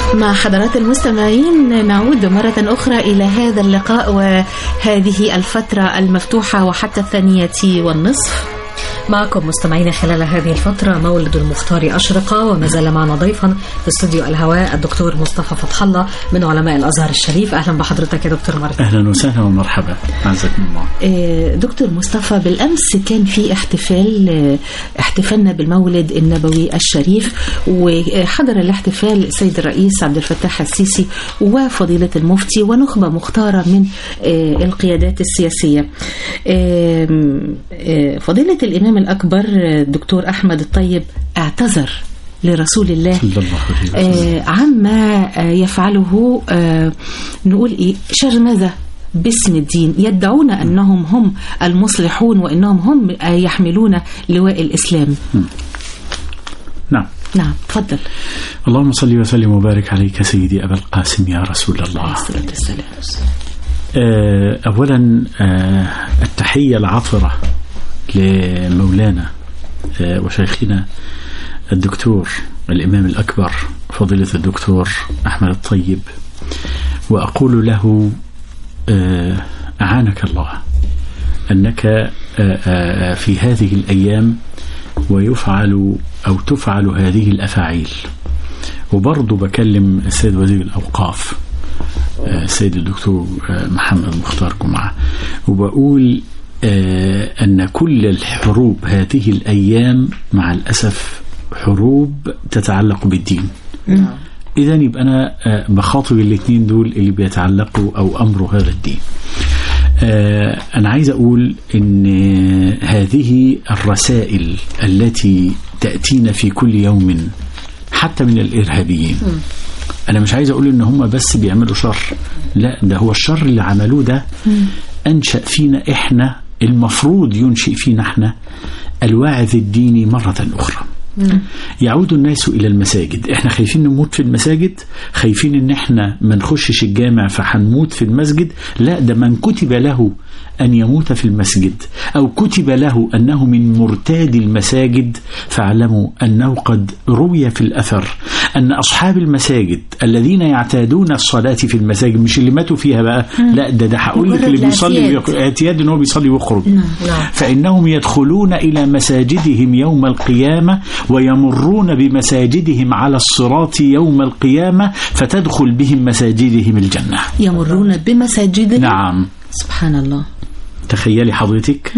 مع حضرات المستمعين نعود مرة أخرى إلى هذا اللقاء وهذه الفترة المفتوحة وحتى الثانية والنصف معكم مستمعينا خلال هذه الفترة مولد المختار أشرقة وما زال معنا ضيفا في استوديو الهواء الدكتور مصطفى فتح الله من علماء الأزهر الشريف أهلا بحضرتك يا دكتور مرة أهلا وسهلا ومرحبا عزكم الله آه، دكتور مصطفى بالأمس كان في احتفال آه، احتفالنا بالمولد النبوي الشريف وحضر الاحتفال السيد الرئيس عبد الفتاح السيسي وفضيلة المفتي ونخبة مختارة من آه، القيادات السياسية آم، آه، فضيلة الإمام الأكبر آه، الدكتور أحمد الطيب اعتذر لرسول الله صلى الله عليه وسلم آه، عما آه، يفعله آه، نقول ايه شرمذة باسم الدين يدعون انهم هم المصلحون وانهم هم آه، يحملون لواء الاسلام نعم نعم تفضل اللهم صل وسلم وبارك عليك سيدي أبا القاسم يا رسول الله عليه الصلاه والسلام آه، أولا آه، التحية العطرة لمولانا آه، وشيخنا الدكتور الإمام الأكبر فضيلة الدكتور أحمد الطيب وأقول له آه، أعانك الله أنك آه، آه، في هذه الأيام ويفعل أو تفعل هذه الأفاعيل وبرضه بكلم السيد وزير الأوقاف آه، السيد الدكتور آه، محمد مختار جمعة وبقول آه، أن كل الحروب هذه الأيام مع الأسف حروب تتعلق بالدين إذا يبقى أنا آه، بخاطب الاثنين دول اللي بيتعلقوا أو أمروا هذا الدين آه، أنا عايز أقول إن هذه الرسائل التي تأتينا في كل يوم حتى من الإرهابيين أنا مش عايز أقول إن هم بس بيعملوا شر لا ده هو الشر اللي عملوه ده أنشأ فينا إحنا المفروض ينشئ فينا إحنا الواعظ الديني مرة أخرى يعود الناس إلى المساجد احنا خايفين نموت في المساجد خايفين ان احنا ما نخشش الجامع فحنموت في المسجد لا ده من كتب له أن يموت في المسجد أو كتب له أنه من مرتاد المساجد فاعلموا أنه قد روي في الأثر أن أصحاب المساجد الذين يعتادون الصلاة في المساجد مش اللي ماتوا فيها بقى لا ده ده هقول لك مجرد اللي بيصلي الاعتياد. ويق- اعتياد ان هو بيصلي ويخرج نعم. فإنهم يدخلون إلى مساجدهم يوم القيامة ويمرون بمساجدهم على الصراط يوم القيامة فتدخل بهم مساجدهم الجنة يمرون بمساجدهم نعم سبحان الله تخيلي حضرتك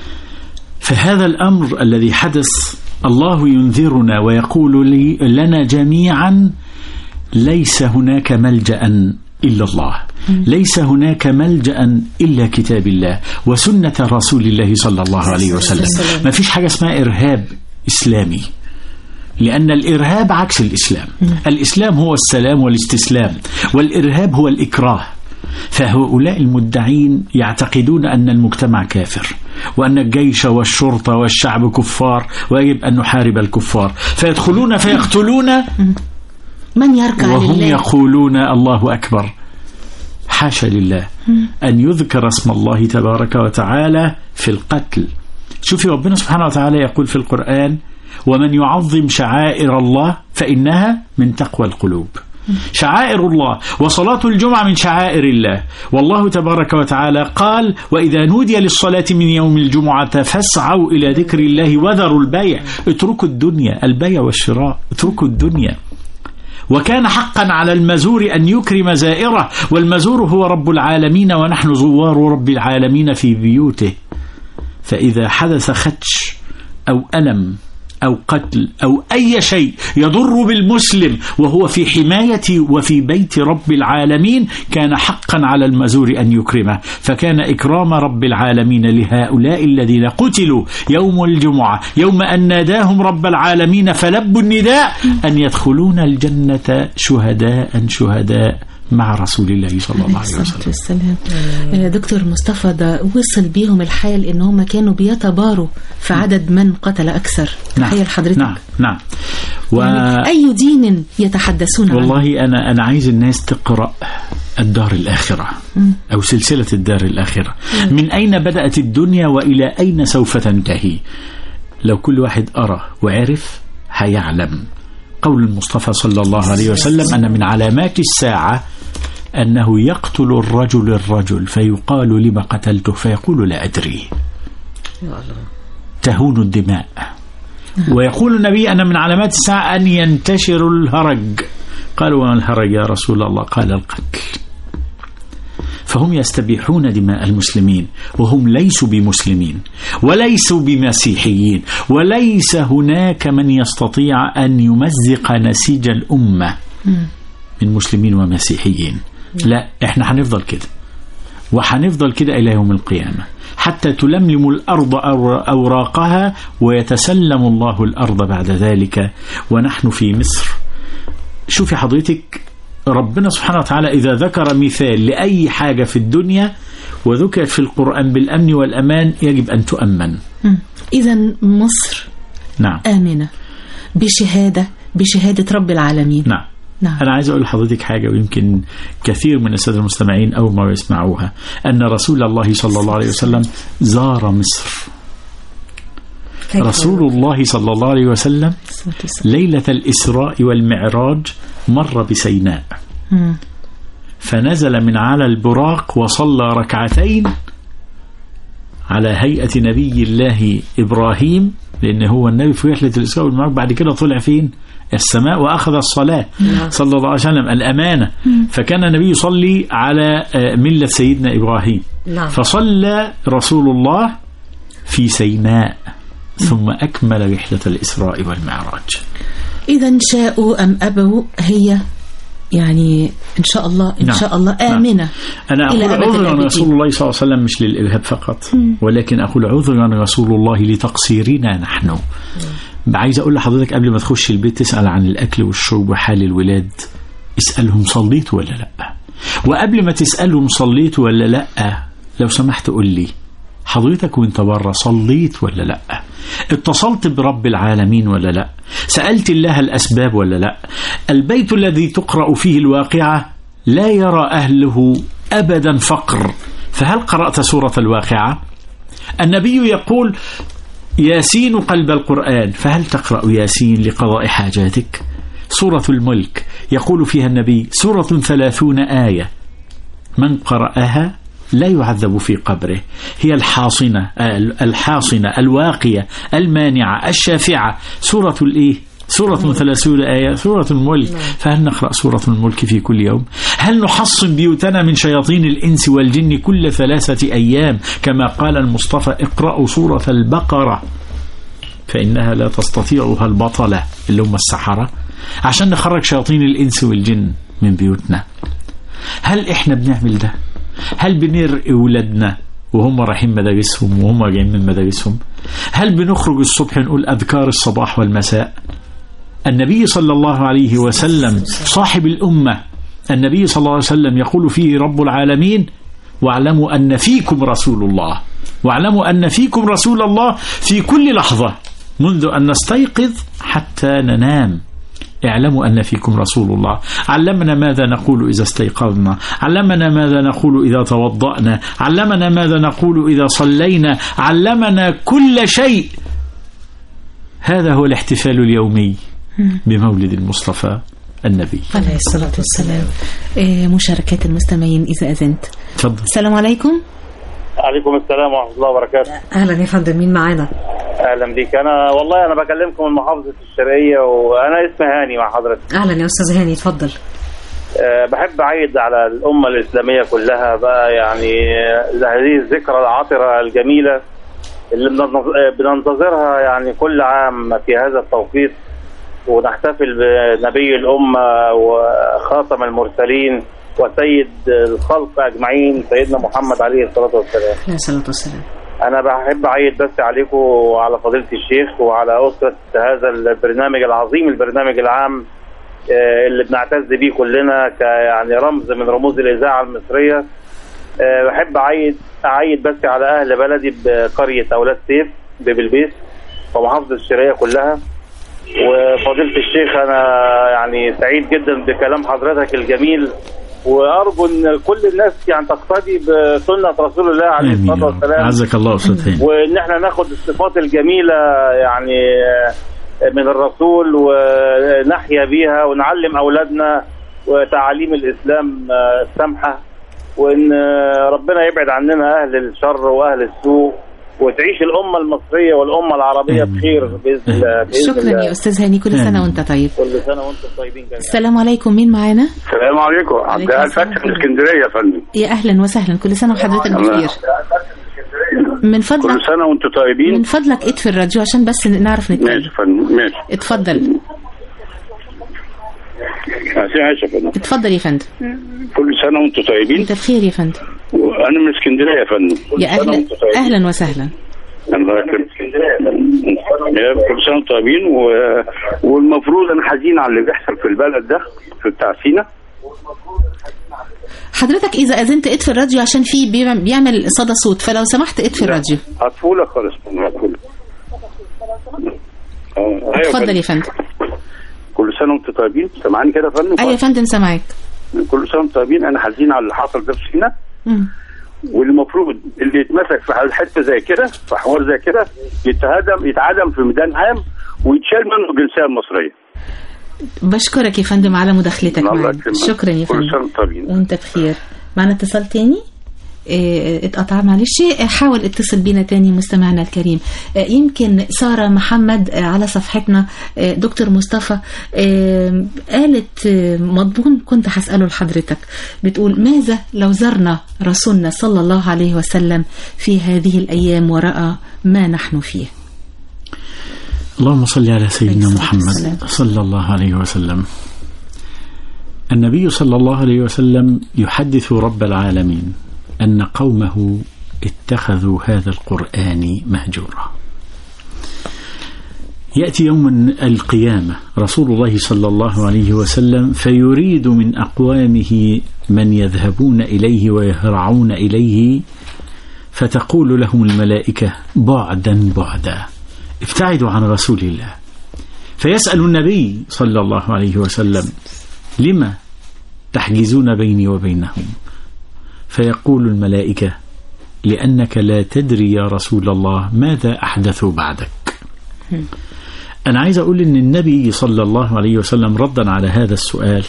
فهذا الأمر الذي حدث الله ينذرنا ويقول لي لنا جميعا ليس هناك ملجأ إلا الله ليس هناك ملجأ إلا كتاب الله وسنة رسول الله صلى الله عليه وسلم ما فيش حاجة اسمها إرهاب إسلامي لأن الإرهاب عكس الإسلام الإسلام هو السلام والاستسلام والإرهاب هو الإكراه فهؤلاء المدعين يعتقدون أن المجتمع كافر وأن الجيش والشرطة والشعب كفار ويجب أن نحارب الكفار فيدخلون فيقتلون من يركع وهم لله يقولون الله أكبر حاشا لله أن يذكر اسم الله تبارك وتعالى في القتل شوفي ربنا سبحانه وتعالى يقول في القرآن ومن يعظم شعائر الله فإنها من تقوى القلوب شعائر الله وصلاة الجمعة من شعائر الله والله تبارك وتعالى قال وإذا نودي للصلاة من يوم الجمعة فاسعوا إلى ذكر الله وذروا البيع اتركوا الدنيا البيع والشراء اتركوا الدنيا وكان حقا على المزور أن يكرم زائره والمزور هو رب العالمين ونحن زوار رب العالمين في بيوته فإذا حدث خدش أو ألم أو قتل أو أي شيء يضر بالمسلم وهو في حماية وفي بيت رب العالمين كان حقا على المزور أن يكرمه فكان إكرام رب العالمين لهؤلاء الذين قتلوا يوم الجمعة يوم أن ناداهم رب العالمين فلبوا النداء أن يدخلون الجنة شهداء شهداء مع رسول الله صلى الله عليه الصلاة وسلم والسلام آه، دكتور مصطفى ده وصل بيهم الحال ان هم كانوا بيتباروا في عدد من قتل اكثر تخيل حضرتك نعم نعم و... يعني اي دين يتحدثون عنه والله أنا أنا عايز الناس تقرأ الدار الآخرة أو سلسلة الدار الآخرة من أين بدأت الدنيا وإلى أين سوف تنتهي لو كل واحد أرى وعرف هيعلم قول المصطفى صلى الله عليه وسلم أن من علامات الساعة أنه يقتل الرجل الرجل فيقال لما قتلته فيقول لا أدري تهون الدماء ويقول النبي أن من علامات الساعة أن ينتشر الهرج قالوا وما الهرج يا رسول الله قال القتل فهم يستبيحون دماء المسلمين وهم ليسوا بمسلمين وليسوا بمسيحيين وليس هناك من يستطيع أن يمزق نسيج الأمة من مسلمين ومسيحيين لا احنا هنفضل كده وهنفضل كده إلى يوم القيامة حتى تلملم الأرض أوراقها ويتسلم الله الأرض بعد ذلك ونحن في مصر شوفي حضرتك ربنا سبحانه وتعالى إذا ذكر مثال لأي حاجة في الدنيا وذكرت في القرآن بالأمن والأمان يجب أن تؤمن إذا مصر نعم آمنة بشهادة بشهادة رب العالمين نعم نعم أنا عايز أقول لحضرتك حاجة ويمكن كثير من السادة المستمعين أول ما يسمعوها أن رسول الله صلى الله عليه وسلم زار مصر كيف رسول الله صلى الله عليه وسلم الصلاة والسلام. ليلة الإسراء والمعراج مر بسيناء مم. فنزل من على البراق وصلى ركعتين على هيئة نبي الله إبراهيم لأن هو النبي في رحلة الإسراء والمعراج بعد كده طلع فين السماء وأخذ الصلاة صلى الله عليه وسلم الأمانة فكان النبي يصلي على آه، ملة سيدنا إبراهيم نعم فصلى رسول الله في سيناء ثم أكمل رحلة الإسراء والمعراج إذا شاءوا أم أبوا هي يعني إن شاء الله إن نعم. شاء الله نعم. آمنة أنا إلى أقول أبد عذرا الآبدين. رسول الله صلى الله عليه وسلم مش للإرهاب فقط ولكن أقول عذرا رسول الله لتقصيرنا نحن عايز أقول لحضرتك قبل ما تخش البيت تسأل عن الأكل والشرب وحال الولاد اسألهم صليت ولا لأ وقبل ما تسألهم صليت ولا لأ لو سمحت قول لي حضرتك وانت بره صليت ولا لا اتصلت برب العالمين ولا لا سألت الله الأسباب ولا لا البيت الذي تقرأ فيه الواقعة لا يرى أهله أبدا فقر فهل قرأت سورة الواقعة النبي يقول ياسين قلب القرآن فهل تقرأ ياسين لقضاء حاجاتك سورة الملك يقول فيها النبي سورة ثلاثون آية من قرأها لا يعذب في قبره هي الحاصنة الحاصنة الواقية المانعة الشافعة سورة الإيه سورة ثلاثون آية سورة الملك فهل نقرأ سورة الملك في كل يوم هل نحصن بيوتنا من شياطين الإنس والجن كل ثلاثة أيام كما قال المصطفى اقرأوا سورة البقرة فإنها لا تستطيعها البطلة اللي هم السحرة عشان نخرج شياطين الإنس والجن من بيوتنا هل إحنا بنعمل ده هل بنرقي ولادنا وهم رايحين مدارسهم وهم جايين من مدارسهم هل بنخرج الصبح نقول أذكار الصباح والمساء النبي صلى الله عليه وسلم صاحب الأمة النبي صلى الله عليه وسلم يقول فيه رب العالمين واعلموا أن فيكم رسول الله واعلموا أن فيكم رسول الله في كل لحظة منذ أن نستيقظ حتى ننام اعلموا أن فيكم رسول الله علمنا ماذا نقول إذا استيقظنا علمنا ماذا نقول إذا توضأنا علمنا ماذا نقول إذا صلينا علمنا كل شيء هذا هو الاحتفال اليومي بمولد المصطفى النبي عليه الصلاة والسلام إيه، مشاركات المستمعين إذا أذنت تفضل السلام عليكم عليكم السلام ورحمة الله وبركاته اهلا يا فندم مين معانا أهلا بيك أنا والله أنا بكلمكم من محافظة الشرقية وأنا اسمي هاني مع حضرتك اهلا يا استاذ هاني اتفضل أه بحب أعيد على الأمة الإسلامية كلها بقى يعني آه، هذه الذكرى العطرة الجميلة اللي بننظ- آه، بننتظرها يعني كل عام في هذا التوقيت ونحتفل بنبي الأمة وخاتم المرسلين وسيد الخلق أجمعين سيدنا محمد عليه الصلاة والسلام عليه الصلاه والسلام انا بحب اعيد بس عليكم وعلى فضيله الشيخ وعلى اسره هذا البرنامج العظيم البرنامج العام آه، اللي بنعتز بيه كلنا كيعني رمز من رموز الاذاعه المصريه آه، بحب اعيد اعيد بس على اهل بلدي بقريه اولاد سيف ببلبيس ومحافظه الشرقيه كلها وفضيله الشيخ انا يعني سعيد جدا بكلام حضرتك الجميل وارجو ان كل الناس يعني تقتدي بسنه رسول الله عليه آمين يا الصلاه رب. والسلام عزك الله أستاذ هاني وان احنا ناخد الصفات الجميله يعني من الرسول آه، نحيا بيها ونعلم اولادنا وتعاليم الاسلام آه، السامحه وان آه، ربنا يبعد عننا اهل الشر واهل السوء وتعيش الامه المصريه والامه العربيه آمين. بخير باذن الله باذن شكرا الله يا أستاذ هاني كل سنة آمين. وأنت طيب كل سنه وانتم طيبين جميعا السلام عليكم مين معانا السلام عليكم عبد عليكم الفتاح السلام. من اسكندريه يا فندم يا أهلا وسهلا كل سنة وحضرتك بخير من فضلك كل سنه وانتم من طيبين فضلك اطفي الراديو عشان بس نعرف ماشي نتكلم يا فندم ماشي اتفضل ماشي ماشي يا فندم اتفضل يا فندم كل سنه وانتم طيبين انت بخير يا فندم وانا من اسكندريه يا فندم كل يا سنة أهلا وانتم طيبين. أهلا وسهلا الله يكرمك يا كل سنه وانتم طيبين و... والمفروض انا حزين على اللي بيحصل في البلد ده في بتاع سينا حضرتك إذا أذنت اطفي الراديو عشان في بيعمل- بيعمل صدى صوت فلو سمحت اطفي الراديو هطفولك خالص هطفولك اه أيوة اتفضل يا فندم. فندم كل سنه وانتم طيبين سامعاني كده يا فندم أيوة يا فندم سامعك كل سنه وانتم طيبين انا حزين على اللي حصل ده في سينا مم. والمفروض اللي يتمسك في حته زي كده في حوار زي كده يتهدم يتعدم في ميدان عام ويتشال منه الجنسيه المصريه بشكرك يا فندم على مداخلتك الله معنا يكرمك. شكرا يا كل فندم سنه وانتم طيبين وانت بخير معنا اتصال تاني اه، اتقطع معلش اه، حاول اتصل بينا تاني مستمعنا الكريم اه، يمكن سارة محمد اه، على صفحتنا اه، دكتور مصطفى اه، قالت اه، مضمون كنت هسأله لحضرتك بتقول ماذا لو زرنا رسولنا صلى الله عليه وسلم في هذه الأيام ورأى ما نحن فيه اللهم صل على سيدنا عليه الصلاة محمد والسلام. صلى الله عليه وسلم النبي صلى الله عليه وسلم يحدث رب العالمين أن قومه اتخذوا هذا القرآن مهجورا يأتي يوم القيامة رسول الله صلى الله عليه وسلم فيريد من أقوامه من يذهبون إليه ويهرعون إليه فتقول لهم الملائكة بعدا بعدا ابتعدوا عن رسول الله فيسأل النبي صلى الله عليه وسلم لما تحجزون بيني وبينهم فيقول الملائكة لأنك لا تدري يا رسول الله ماذا أحدثوا بعدك أنا عايز أقول أن النبي صلى الله عليه وسلم ردا على هذا السؤال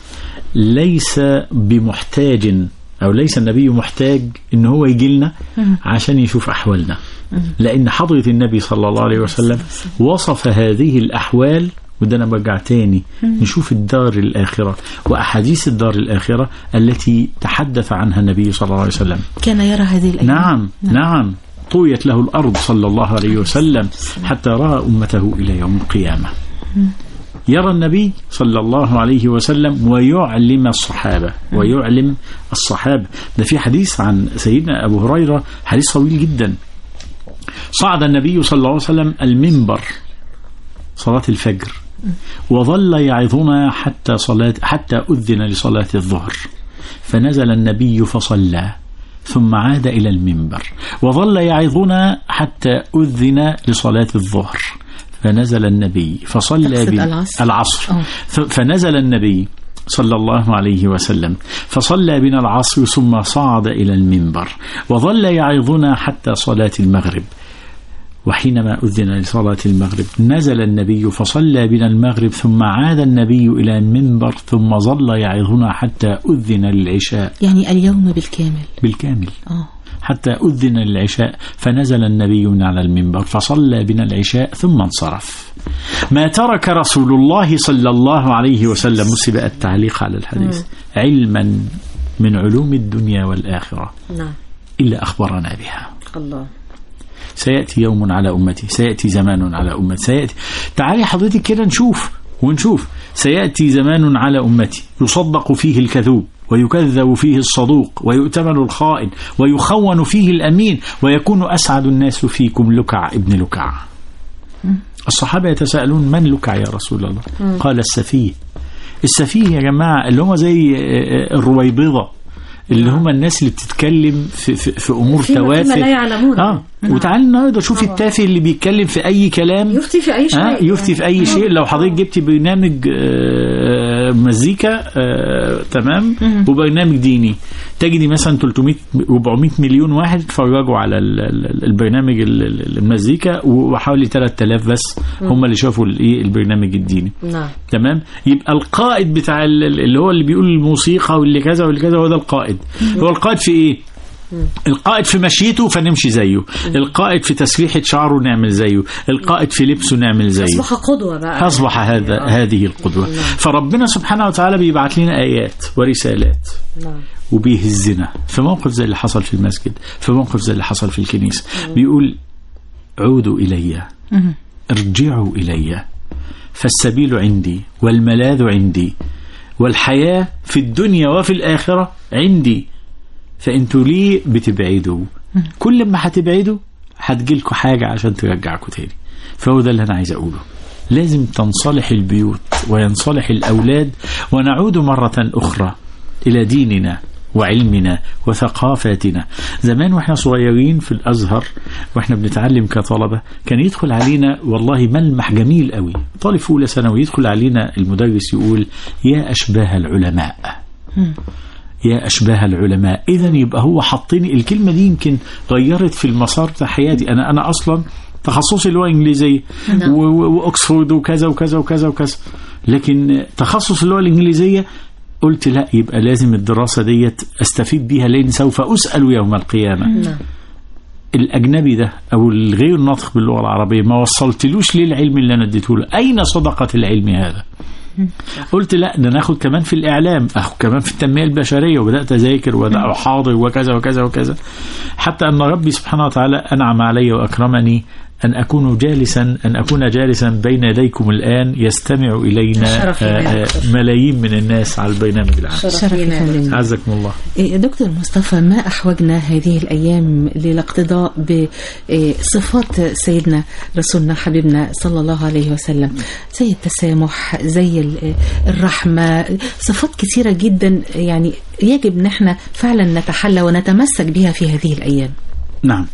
ليس بمحتاج أو ليس النبي محتاج أن هو يجي لنا عشان يشوف أحوالنا لأن حضرة النبي صلى الله عليه وسلم وصف هذه الأحوال وده أنا برجع تاني نشوف الدار الآخرة وأحاديث الدار الآخرة التي تحدث عنها النبي صلى الله عليه وسلم كان يرى هذه الأيام نعم نعم طويت له الأرض صلى الله عليه وسلم حتى رأى أمته إلى يوم القيامة يرى النبي صلى الله عليه وسلم ويعلم الصحابة ويعلم الصحابة ده في حديث عن سيدنا أبو هريرة حديث طويل جدا صعد النبي صلى الله عليه وسلم المنبر صلاة الفجر وظل يعظنا حتى صلاة حتى أذن لصلاة الظهر فنزل النبي فصلى ثم عاد إلى المنبر وظل يعظنا حتى أذن لصلاة الظهر فنزل النبي فصلى تقصد بنا- العصر؟ العصر أوه. ف- فنزل النبي صلى الله عليه وسلم فصلى بنا العصر ثم صعد إلى المنبر وظل يعظنا حتى صلاة المغرب وحينما أذن لصلاة المغرب نزل النبي فصلى بنا المغرب ثم عاد النبي إلى المنبر ثم ظل يعظنا حتى أذن للعشاء يعني اليوم بالكامل بالكامل اه حتى أذن للعشاء فنزل النبي من على المنبر فصلى بنا العشاء ثم انصرف ما ترك رسول الله صلى الله عليه وسلم بص بقى التعليق على الحديث علما من علوم الدنيا والآخرة نعم إلا أخبرنا بها الله سيأتي يوم على أمتي سيأتي زمان على أمتي سيأتي تعالي حضرتك كده نشوف ونشوف سيأتي زمان على أمتي يصدق فيه الكذوب ويكذب فيه الصدوق ويؤتمن الخائن ويخون فيه الأمين ويكون أسعد الناس فيكم لكع ابن لكع الصحابة يتساءلون من لكع يا رسول الله قال السفيه السفيه يا جماعة اللي هم زي آه، آه، الرويبضة اللي هم الناس اللي بتتكلم في, في, في أمور فيما- فيما توافه لا يعلمون. اه وتعالي النهارده شوفي التافه اللي بيتكلم في اي كلام يفتي في أي شيء ها يفتي في اي شيء لو حضرتك جبتي برنامج آه، مزيكا آه، تمام وبرنامج ديني تجدي مثلا 300 400 مليون واحد اتفرجوا على ال- ال- البرنامج ال- ال- المزيكا وحوالي 3000 بس هم اللي شافوا الايه البرنامج الديني نعم تمام يبقى القائد بتاع ال- ال- اللي هو اللي بيقول الموسيقى واللي كذا واللي كذا هو ده القائد هو القائد في ايه القائد في مشيته فنمشي زيه القائد في تسريحة شعره نعمل زيه القائد في لبسه نعمل زيه أصبح قدوة بقى أصبح هذا هذه القدوة فربنا سبحانه وتعالى بيبعت لنا آيات ورسالات نعم وبيهزنا في موقف زي اللي حصل في المسجد في موقف زي اللي حصل في الكنيسة بيقول عودوا إلي ارجعوا إلي فالسبيل عندي والملاذ عندي والحياة في الدنيا وفي الآخرة عندي فانتوا ليه بتبعدوا كل ما هتبعدوا هتجيلكوا حاجة عشان ترجعكوا تاني فهو ده اللي أنا عايز أقوله لازم تنصلح البيوت وينصلح الأولاد ونعود مرة أخرى إلى ديننا وعلمنا وثقافتنا زمان واحنا صغيرين في الأزهر واحنا بنتعلم كطلبة كان يدخل علينا والله ملمح جميل قوي طالب في أولى ثانوي يدخل علينا المدرس يقول يا أشباه العلماء يا أشباه العلماء إذا يبقى هو حطني الكلمة دي يمكن غيرت في المسار بتاع حياتي أنا أنا أصلا تخصصي اللي هو إنجليزية و- و- وأكسفورد وكذا وكذا وكذا وكذا لكن تخصص اللي هو الإنجليزية قلت لا يبقى لازم الدراسة ديت أستفيد بيها لأن سوف أسأل يوم القيامة نعم الأجنبي ده أو الغير ناطق باللغة العربية ما وصلتلوش ليه العلم اللي أنا اديته له أين صدقة العلم هذا قلت لا ده ناخد كمان في الإعلام أخد كمان في التنمية البشرية وبدأت أذاكر وبدأ أحاضر وكذا وكذا وكذا حتى أن ربي سبحانه وتعالى أنعم علي وأكرمني أن أكون جالسا أن أكون جالسا بين يديكم الآن يستمع إلينا شرف آه، لنا. آه، ملايين من الناس على البرنامج العام شرف شرف لنا. لنا. عزكم الله إيه، دكتور مصطفى ما أحوجنا هذه الأيام للاقتضاء بصفات سيدنا رسولنا حبيبنا صلى الله عليه وسلم زي التسامح زي ال- الرحمة صفات كثيرة جدا يعني يجب ان احنا فعلا نتحلى ونتمسك بها في هذه الأيام نعم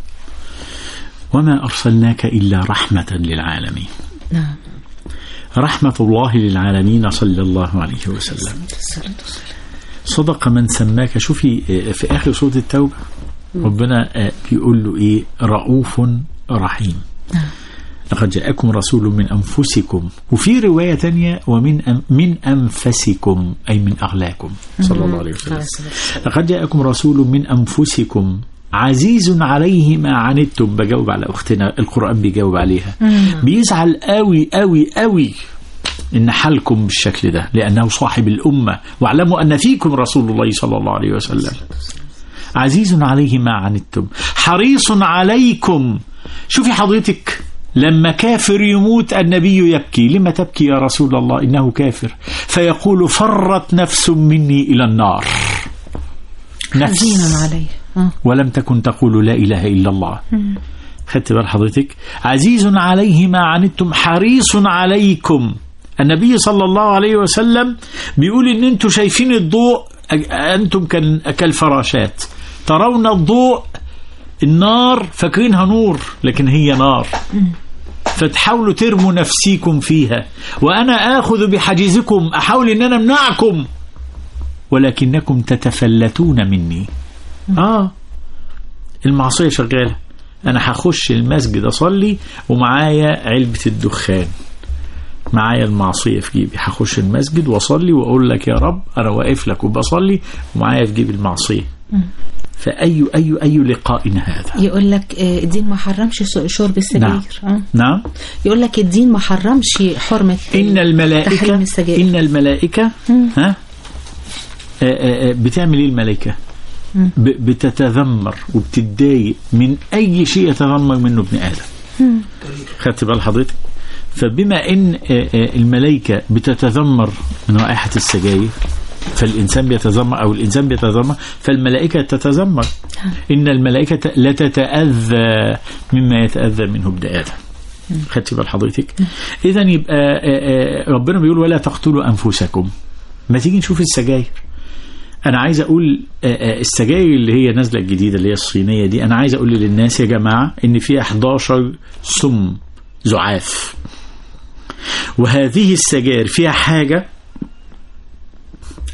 وما أرسلناك إلا رحمة للعالمين نعم رحمة الله للعالمين صلى الله عليه وسلم صدق من سماك شوفي آه، في آخر سورة التوبة ربنا آه، بيقول له إيه رؤوف رحيم لقد جاءكم رسول من أنفسكم وفي رواية تانية ومن أم من أنفسكم أي من أغلاكم صلى الله عليه وسلم لقد جاءكم رسول من أنفسكم عزيز عليه ما عنتم بجاوب على أختنا القرآن بيجاوب عليها بيزعل قوي قوي قوي إن حالكم بالشكل ده لأنه صاحب الأمة واعلموا أن فيكم رسول الله صلى الله عليه وسلم عزيز عليه ما عنتم حريص عليكم شوفي حضرتك لما كافر يموت النبي يبكي لما تبكي يا رسول الله إنه كافر فيقول فرت نفس مني إلى النار حزين عليه آه. ولم تكن تقول لا إله إلا الله خدت بال حضرتك عزيز عليه ما عنتم حريص عليكم النبي صلى الله عليه وسلم بيقول ان انتم شايفين الضوء أ- انتم كال- كالفراشات ترون الضوء النار فاكرينها نور لكن هي نار فتحاولوا ترموا نفسيكم فيها وانا اخذ بحجزكم احاول ان انا امنعكم ولكنكم تتفلتون مني اه المعصية شغالة أنا هخش المسجد أصلي ومعايا علبة الدخان معايا المعصية في جيبي هخش المسجد وأصلي وأقول لك يا رب أنا واقف لك وبصلي ومعايا في جيبي المعصية فأي أي أي لقاء هذا يقول لك آه، الدين ما حرمش س- شرب السجاير نعم. آه. نعم يقول لك الدين ما حرمش حرمة إن الملائكة تحريم السجاير إن الملائكة ها آه، آه، آه، بتعمل إيه الملائكة؟ ب- بتتذمر وبتتضايق من أي شيء يتذمر منه ابن آدم خدت بال حضرتك؟ فبما ان آه، آه، الملائكه بتتذمر من رائحه السجاير فالانسان بيتذمر او الانسان بيتذمر فالملائكه تتذمر ان الملائكه لا تتاذى مما يتاذى منه ابن ادم خدت بال حضرتك اذا يبقى آه، آه، ربنا بيقول ولا تقتلوا انفسكم ما تيجي نشوف السجاير انا عايز اقول آه، آه، السجاير اللي هي نازله الجديده اللي هي الصينيه دي انا عايز اقول للناس يا جماعه ان فيها 11 سم زعاف وهذه السجاير فيها حاجه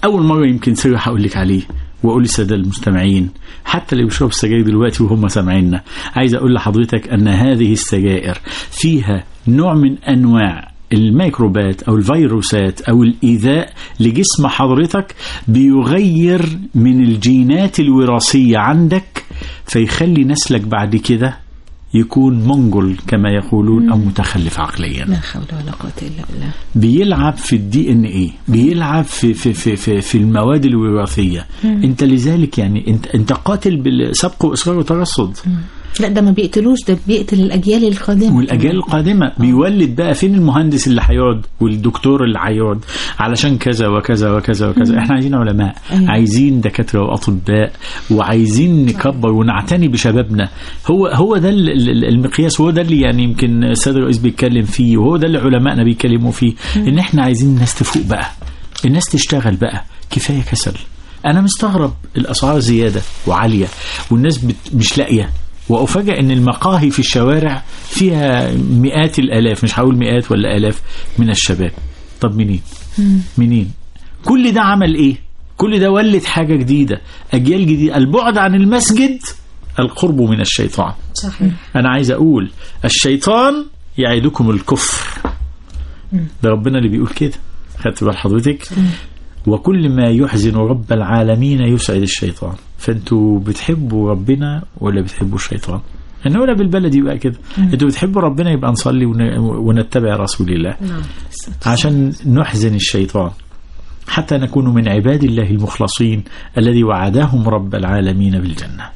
اول مره يمكن سر هقول لك عليه واقول للساده المستمعين حتى اللي بيشربوا السجاير دلوقتي وهم سامعيننا عايز اقول لحضرتك ان هذه السجائر فيها نوع من انواع الميكروبات او الفيروسات او الايذاء لجسم حضرتك بيغير من الجينات الوراثيه عندك فيخلي نسلك بعد كده يكون منجل كما يقولون او متخلف عقليا لا حول ولا قوة إلا بالله بيلعب في الدي ان ايه بيلعب في في في في, في المواد الوراثيه انت لذلك يعني انت انت قاتل بالسبق واصرار وترصد لا ده ما بيقتلوش ده بيقتل الأجيال القادمة والاجيال القادمه بيولد بقى فين المهندس اللي هيقعد والدكتور اللي هيقعد علشان كذا وكذا وكذا وكذا احنا عايزين علماء أيوة. عايزين دكاتره واطباء وعايزين نكبر ونعتني بشبابنا هو هو ده ال- ال- المقياس وهو ده اللي يعني يمكن السيد الرئيس بيتكلم فيه وهو ده اللي علمائنا بيتكلموا فيه ان احنا عايزين الناس تفوق بقى الناس تشتغل بقى كفايه كسل انا مستغرب الاسعار زياده وعاليه والناس بت مش لاقيه وافاجئ ان المقاهي في الشوارع فيها مئات الالاف مش هقول مئات ولا الاف من الشباب طب منين منين كل ده عمل ايه كل ده ولد حاجه جديده اجيال جديده البعد عن المسجد القرب من الشيطان صحيح انا عايز اقول الشيطان يعدكم الكفر ده ربنا اللي بيقول كده خدت بال حضرتك وكل ما يحزن رب العالمين يسعد الشيطان فانتوا بتحبوا ربنا ولا بتحبوا الشيطان ان ولا بالبلدي يبقى كده انتوا بتحبوا ربنا يبقى نصلي ون- ونتبع رسول الله نعم عشان نحزن الشيطان حتى نكون من عباد الله المخلصين الذي وعدهم رب العالمين بالجنه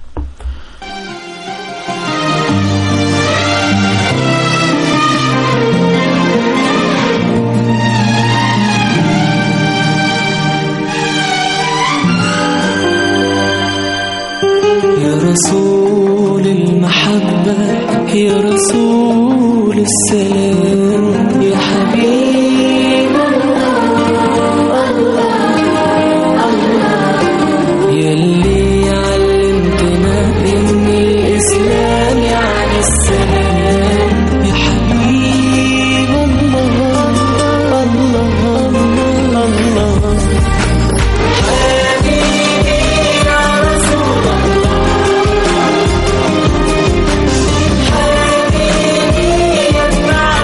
يا رسول المحبة يا رسول السلام يا حبيب يلي علمتنا إن الإسلام يعني السلام يا حبيب الله الله الله الله حبيبي يا رسول الله حبيبي يتبع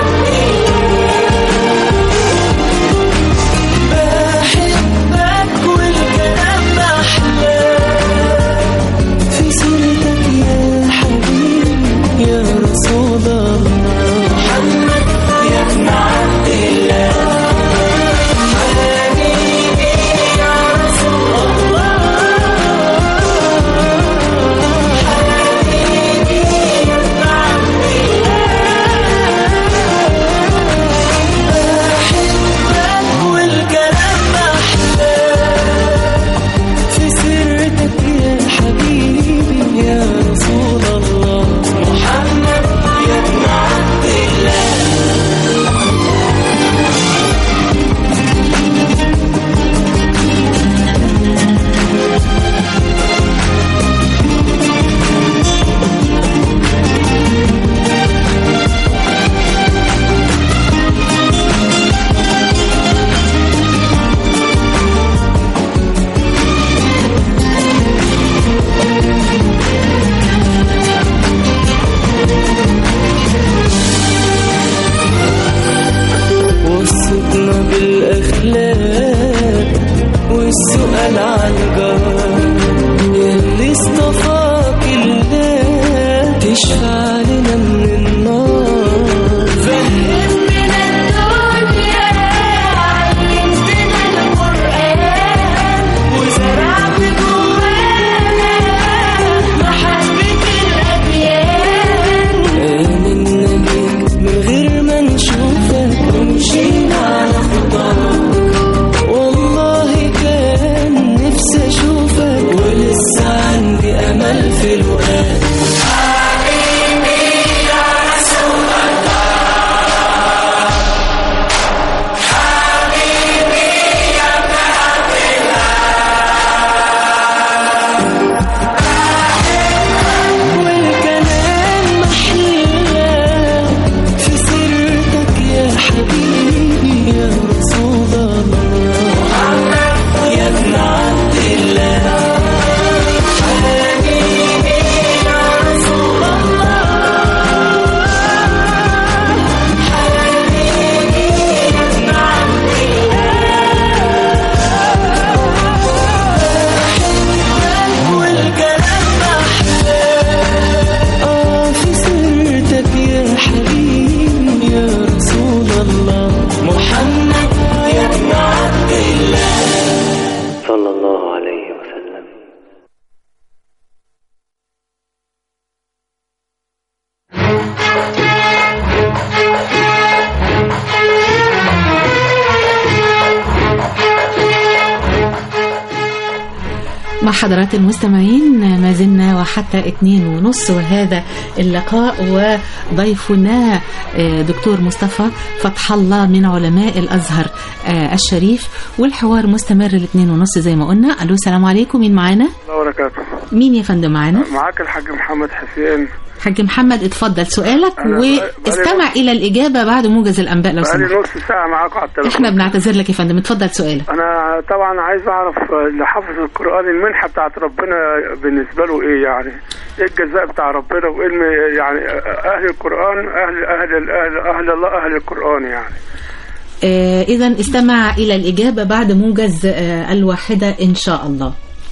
مع حضرات المستمعين ما زلنا وحتى اتنين ونص وهذا اللقاء وضيفنا آه، دكتور مصطفى فتح الله من علماء الأزهر آه، الشريف والحوار مستمر لاتنين ونص زي ما قلنا ألو السلام عليكم مين معانا الله وبركاته مين يا فندم معانا معاك الحاج محمد حسين حاج محمد اتفضل سؤالك أنا واستمع إلى الإجابة بعد موجز الأنباء لو بقالي سمحت نص ساعة معاكم على التليفون احنا بنعتذر لك يا فندم اتفضل سؤالك أنا طبعا عايز أعرف اللي حافظ القرآن المنحة بتاعت ربنا بالنسبة له إيه يعني؟ إيه الجزاء بتاع ربنا وإيه الم- يعني أهل القرآن أهل أهل أهل أهل الله أهل القرآن يعني آه إذا استمع إلى الإجابة بعد موجز آه الواحدة إن شاء الله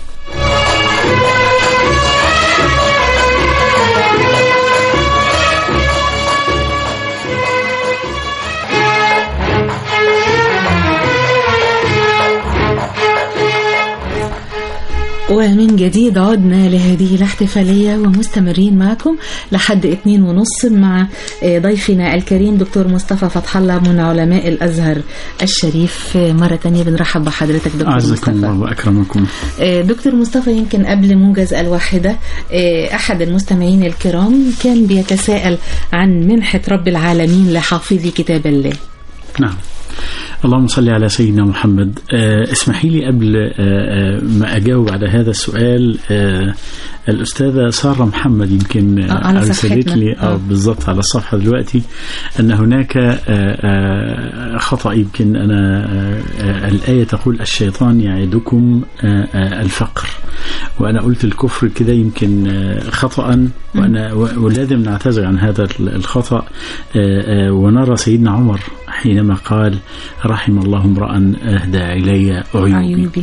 ومن جديد عدنا لهذه الاحتفالية ومستمرين معكم لحد اتنين ونص مع آه، ضيفنا الكريم دكتور مصطفى فتح الله من علماء الأزهر الشريف آه، مرة تانية بنرحب بحضرتك دكتور أعزكم مصطفى الله وأكرمكم آه، دكتور مصطفى يمكن قبل موجز الواحدة آه، أحد المستمعين الكرام كان بيتساءل عن منحة رب العالمين لحافظي كتاب الله نعم اللهم صل على سيدنا محمد آه اسمحي لي قبل آه آه ما أجاوب على هذا السؤال آه الأستاذة سارة محمد يمكن آه، على أرسلت صفحتنا. لي آه آه. بالضبط على الصفحة دلوقتي أن هناك آه آه خطأ يمكن أنا آه آه الآية تقول الشيطان يعدكم آه آه الفقر وأنا قلت الكفر كده يمكن آه خطأ وأنا و- ولازم نعتذر عن هذا الخطأ آه آه ونرى سيدنا عمر حينما قال رحم الله امرأ أهدى إلي عيوبي عيوبي.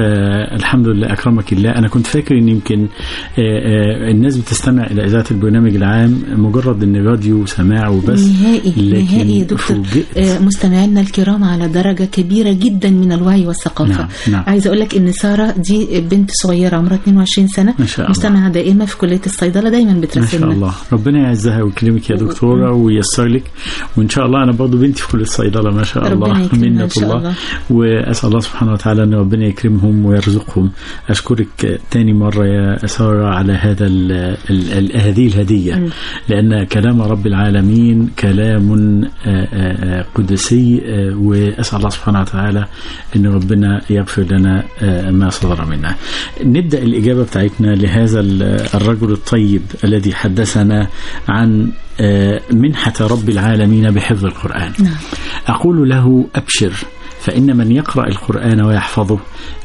فالحمد لله أكرمك الله أنا كنت فاكر أن يمكن آه، آه، الناس بتستمع إلى إذاعة البرنامج العام مجرد أن راديو سماع وبس نهائي لكن نهائي يا دكتور فوجئت. آه، مستمعينا الكرام على درجة كبيرة جدا من الوعي والثقافة نعم، نعم. عايزة أقول لك إن سارة دي بنت صغيرة عمرها 22 سنة ما شاء الله. مستمعة دائمة في كلية الصيدلة دايما ما بتراسلنا شاء الله ربنا يعزها ويكرمك يا دكتورة وييسر لك وإن شاء الله أنا برضو بنتي في كلية الصيدلة ما شاء ربنا الله يكرمها إن منة شاء الله الله. وأسأل الله سبحانه وتعالى أن ربنا يكرمهم ويرزقهم أشكرك تاني مرة يا سارة على هذا ال ال هذه الهدية لأن كلام رب العالمين كلام آه، آه، آه، قدسي آه، وأسأل الله سبحانه وتعالى أن ربنا يغفر لنا آه، ما صدر منا نبدأ الإجابة بتاعتنا لهذا ال- الرجل الطيب الذي حدثنا عن آه، منحة رب العالمين بحفظ القرآن نعم. أقول له أبشر فإن من يقرأ القرآن ويحفظه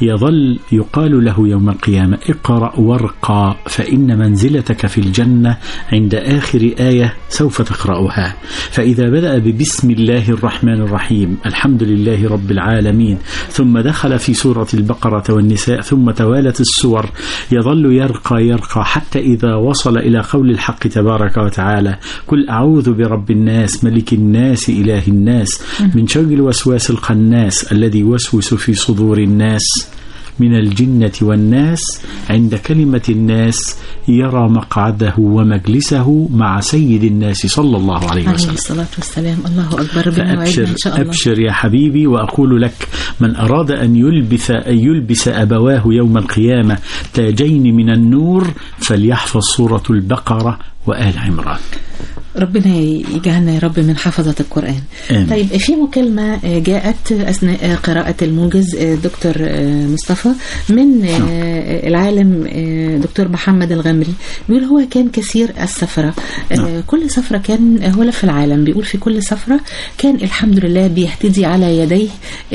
يظل يقال له يوم القيامة اقرأ وارقى فإن منزلتك في الجنة عند آخر آية سوف تقرأها فإذا بدأ ببسم الله الرحمن الرحيم الحمد لله رب العالمين ثم دخل في سورة البقرة والنساء ثم توالت السور يظل يرقى يرقى حتى إذا وصل إلى قول الحق تبارك وتعالى قل أعوذ برب الناس ملك الناس إله الناس من شر الوسواس الخناس الذي يوسوس في صدور الناس من الجنة والناس عند كلمة الناس يرى مقعده ومجلسه مع سيد الناس صلى الله عليه عليه وسلم الصلاة والسلام الله أكبر ربنا يوعدنا فأبشر إن شاء الله أبشر يا حبيبي وأقول لك من أراد أن يلبس أن يلبس أبواه يوم القيامة تاجين من النور فليحفظ سورة البقرة وآل عمران ربنا يجعلنا يا رب من حفظة القرآن آمين. طيب في مكالمة آه، جاءت أثناء قراءة الموجز آه، دكتور آه، مصطفى من آه، العالم آه، دكتور محمد الغمري بيقول هو كان كثير السفرة آه، كل سفرة كان هو لف العالم بيقول في كل سفرة كان الحمد لله بيهتدي على يديه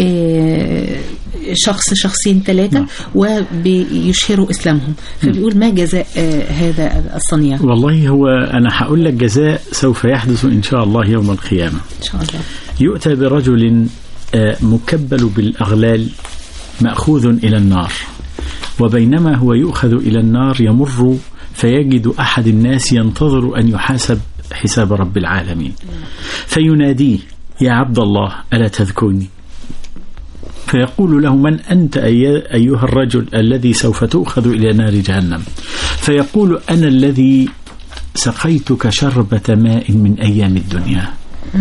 آه، شخص شخصين ثلاثة وبيشهروا إسلامهم فبيقول ما جزاء آه، هذا الصنيع والله هو أنا هقول لك جزاء سوف يحدث إن شاء الله يوم القيامة إن شاء الله يؤتى برجل آه، مكبل بالأغلال مأخوذ إلى النار وبينما هو يؤخذ إلى النار يمر فيجد أحد الناس ينتظر أن يحاسب حساب رب العالمين فيناديه يا عبد الله ألا تذكرني فيقول له من أنت أي- أيها الرجل الذي سوف تؤخذ إلى نار جهنم فيقول أنا الذي سقيتك شربة ماء من أيام الدنيا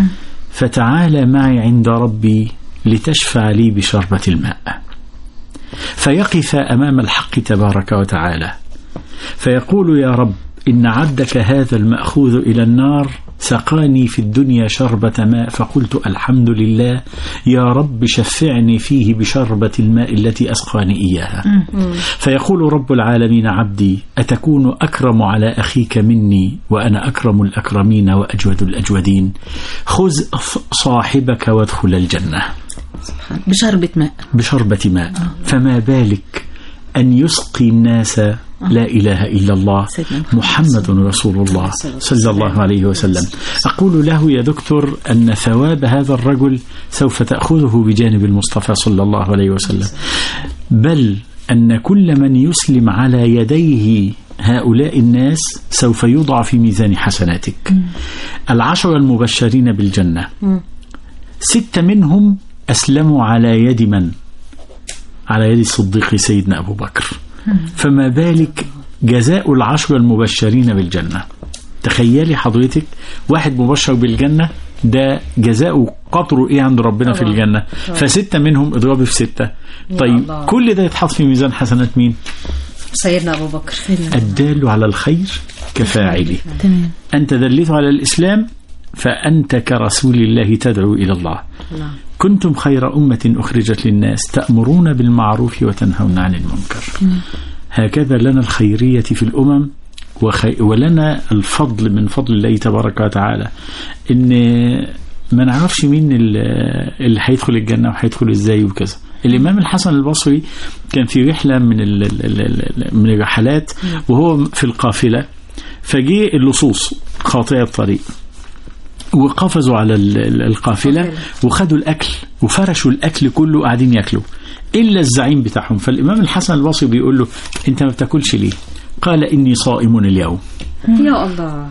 فتعال معي عند ربي لتشفع لي بشربة الماء فيقف أمام الحق تبارك وتعالى فيقول يا رب إن عبدك هذا المأخوذ إلى النار سقاني في الدنيا شربة ماء فقلت الحمد لله يا رب شفعني فيه بشربة الماء التي أسقاني إياها فيقول رب العالمين عبدي أتكون أكرم على أخيك مني وأنا أكرم الأكرمين وأجود الأجودين خذ صاحبك وادخل الجنة بشربة ماء بشربة ماء فما بالك أن يسقي الناس لا إله إلا الله سيدنا محمد رسول الله صلى الله عليه وسلم أقول له يا دكتور أن ثواب هذا الرجل سوف تأخذه بجانب المصطفى صلى الله عليه وسلم بل أن كل من يسلم على يديه هؤلاء الناس سوف يوضع في ميزان حسناتك العشر المبشرين بالجنة ستة منهم أسلموا على يد من على يد الصديق سيدنا أبو بكر فما بالك جزاء العشر المبشرين بالجنة تخيلي حضرتك واحد مبشر بالجنة ده جزاؤه قطره ايه عند ربنا في الجنة فستة منهم اضربي في ستة طيب الله. كل ده يتحط في ميزان حسنات مين سيدنا أبو بكر الدال على الخير كفاعله تمام أنت دليت على الإسلام فأنت كرسول الله تدعو إلى الله نعم كنتم خير أمة أخرجت للناس تأمرون بالمعروف وتنهون عن المنكر هكذا لنا الخيرية في الأمم وخي ولنا الفضل من فضل الله تبارك وتعالى إن ما نعرفش مين ال- اللي هيدخل الجنة وهيدخل إزاي وكذا الإمام الحسن البصري كان في رحلة من ال ال ال من الرحلات وهو في القافلة فجي اللصوص قاطع الطريق وقفزوا على ال- ال- القافلة وخدوا الأكل وفرشوا الأكل كله قاعدين ياكلوا إلا الزعيم بتاعهم فالإمام الحسن البصري بيقول له أنت ما بتاكلش ليه قال إني صائم اليوم يا الله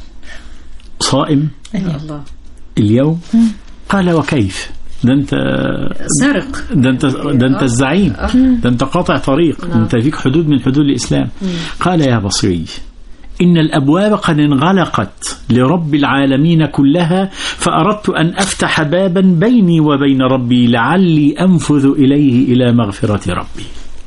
صائم يا الله اليوم قال وكيف ده انت سارق ده انت ده انت الزعيم ده انت قاطع طريق انت فيك حدود من حدود الاسلام قال يا بصري إن الأبواب قد انغلقت لرب العالمين كلها فأردت أن أفتح بابا بيني وبين ربي لعلي أنفذ إليه إلى مغفرة ربي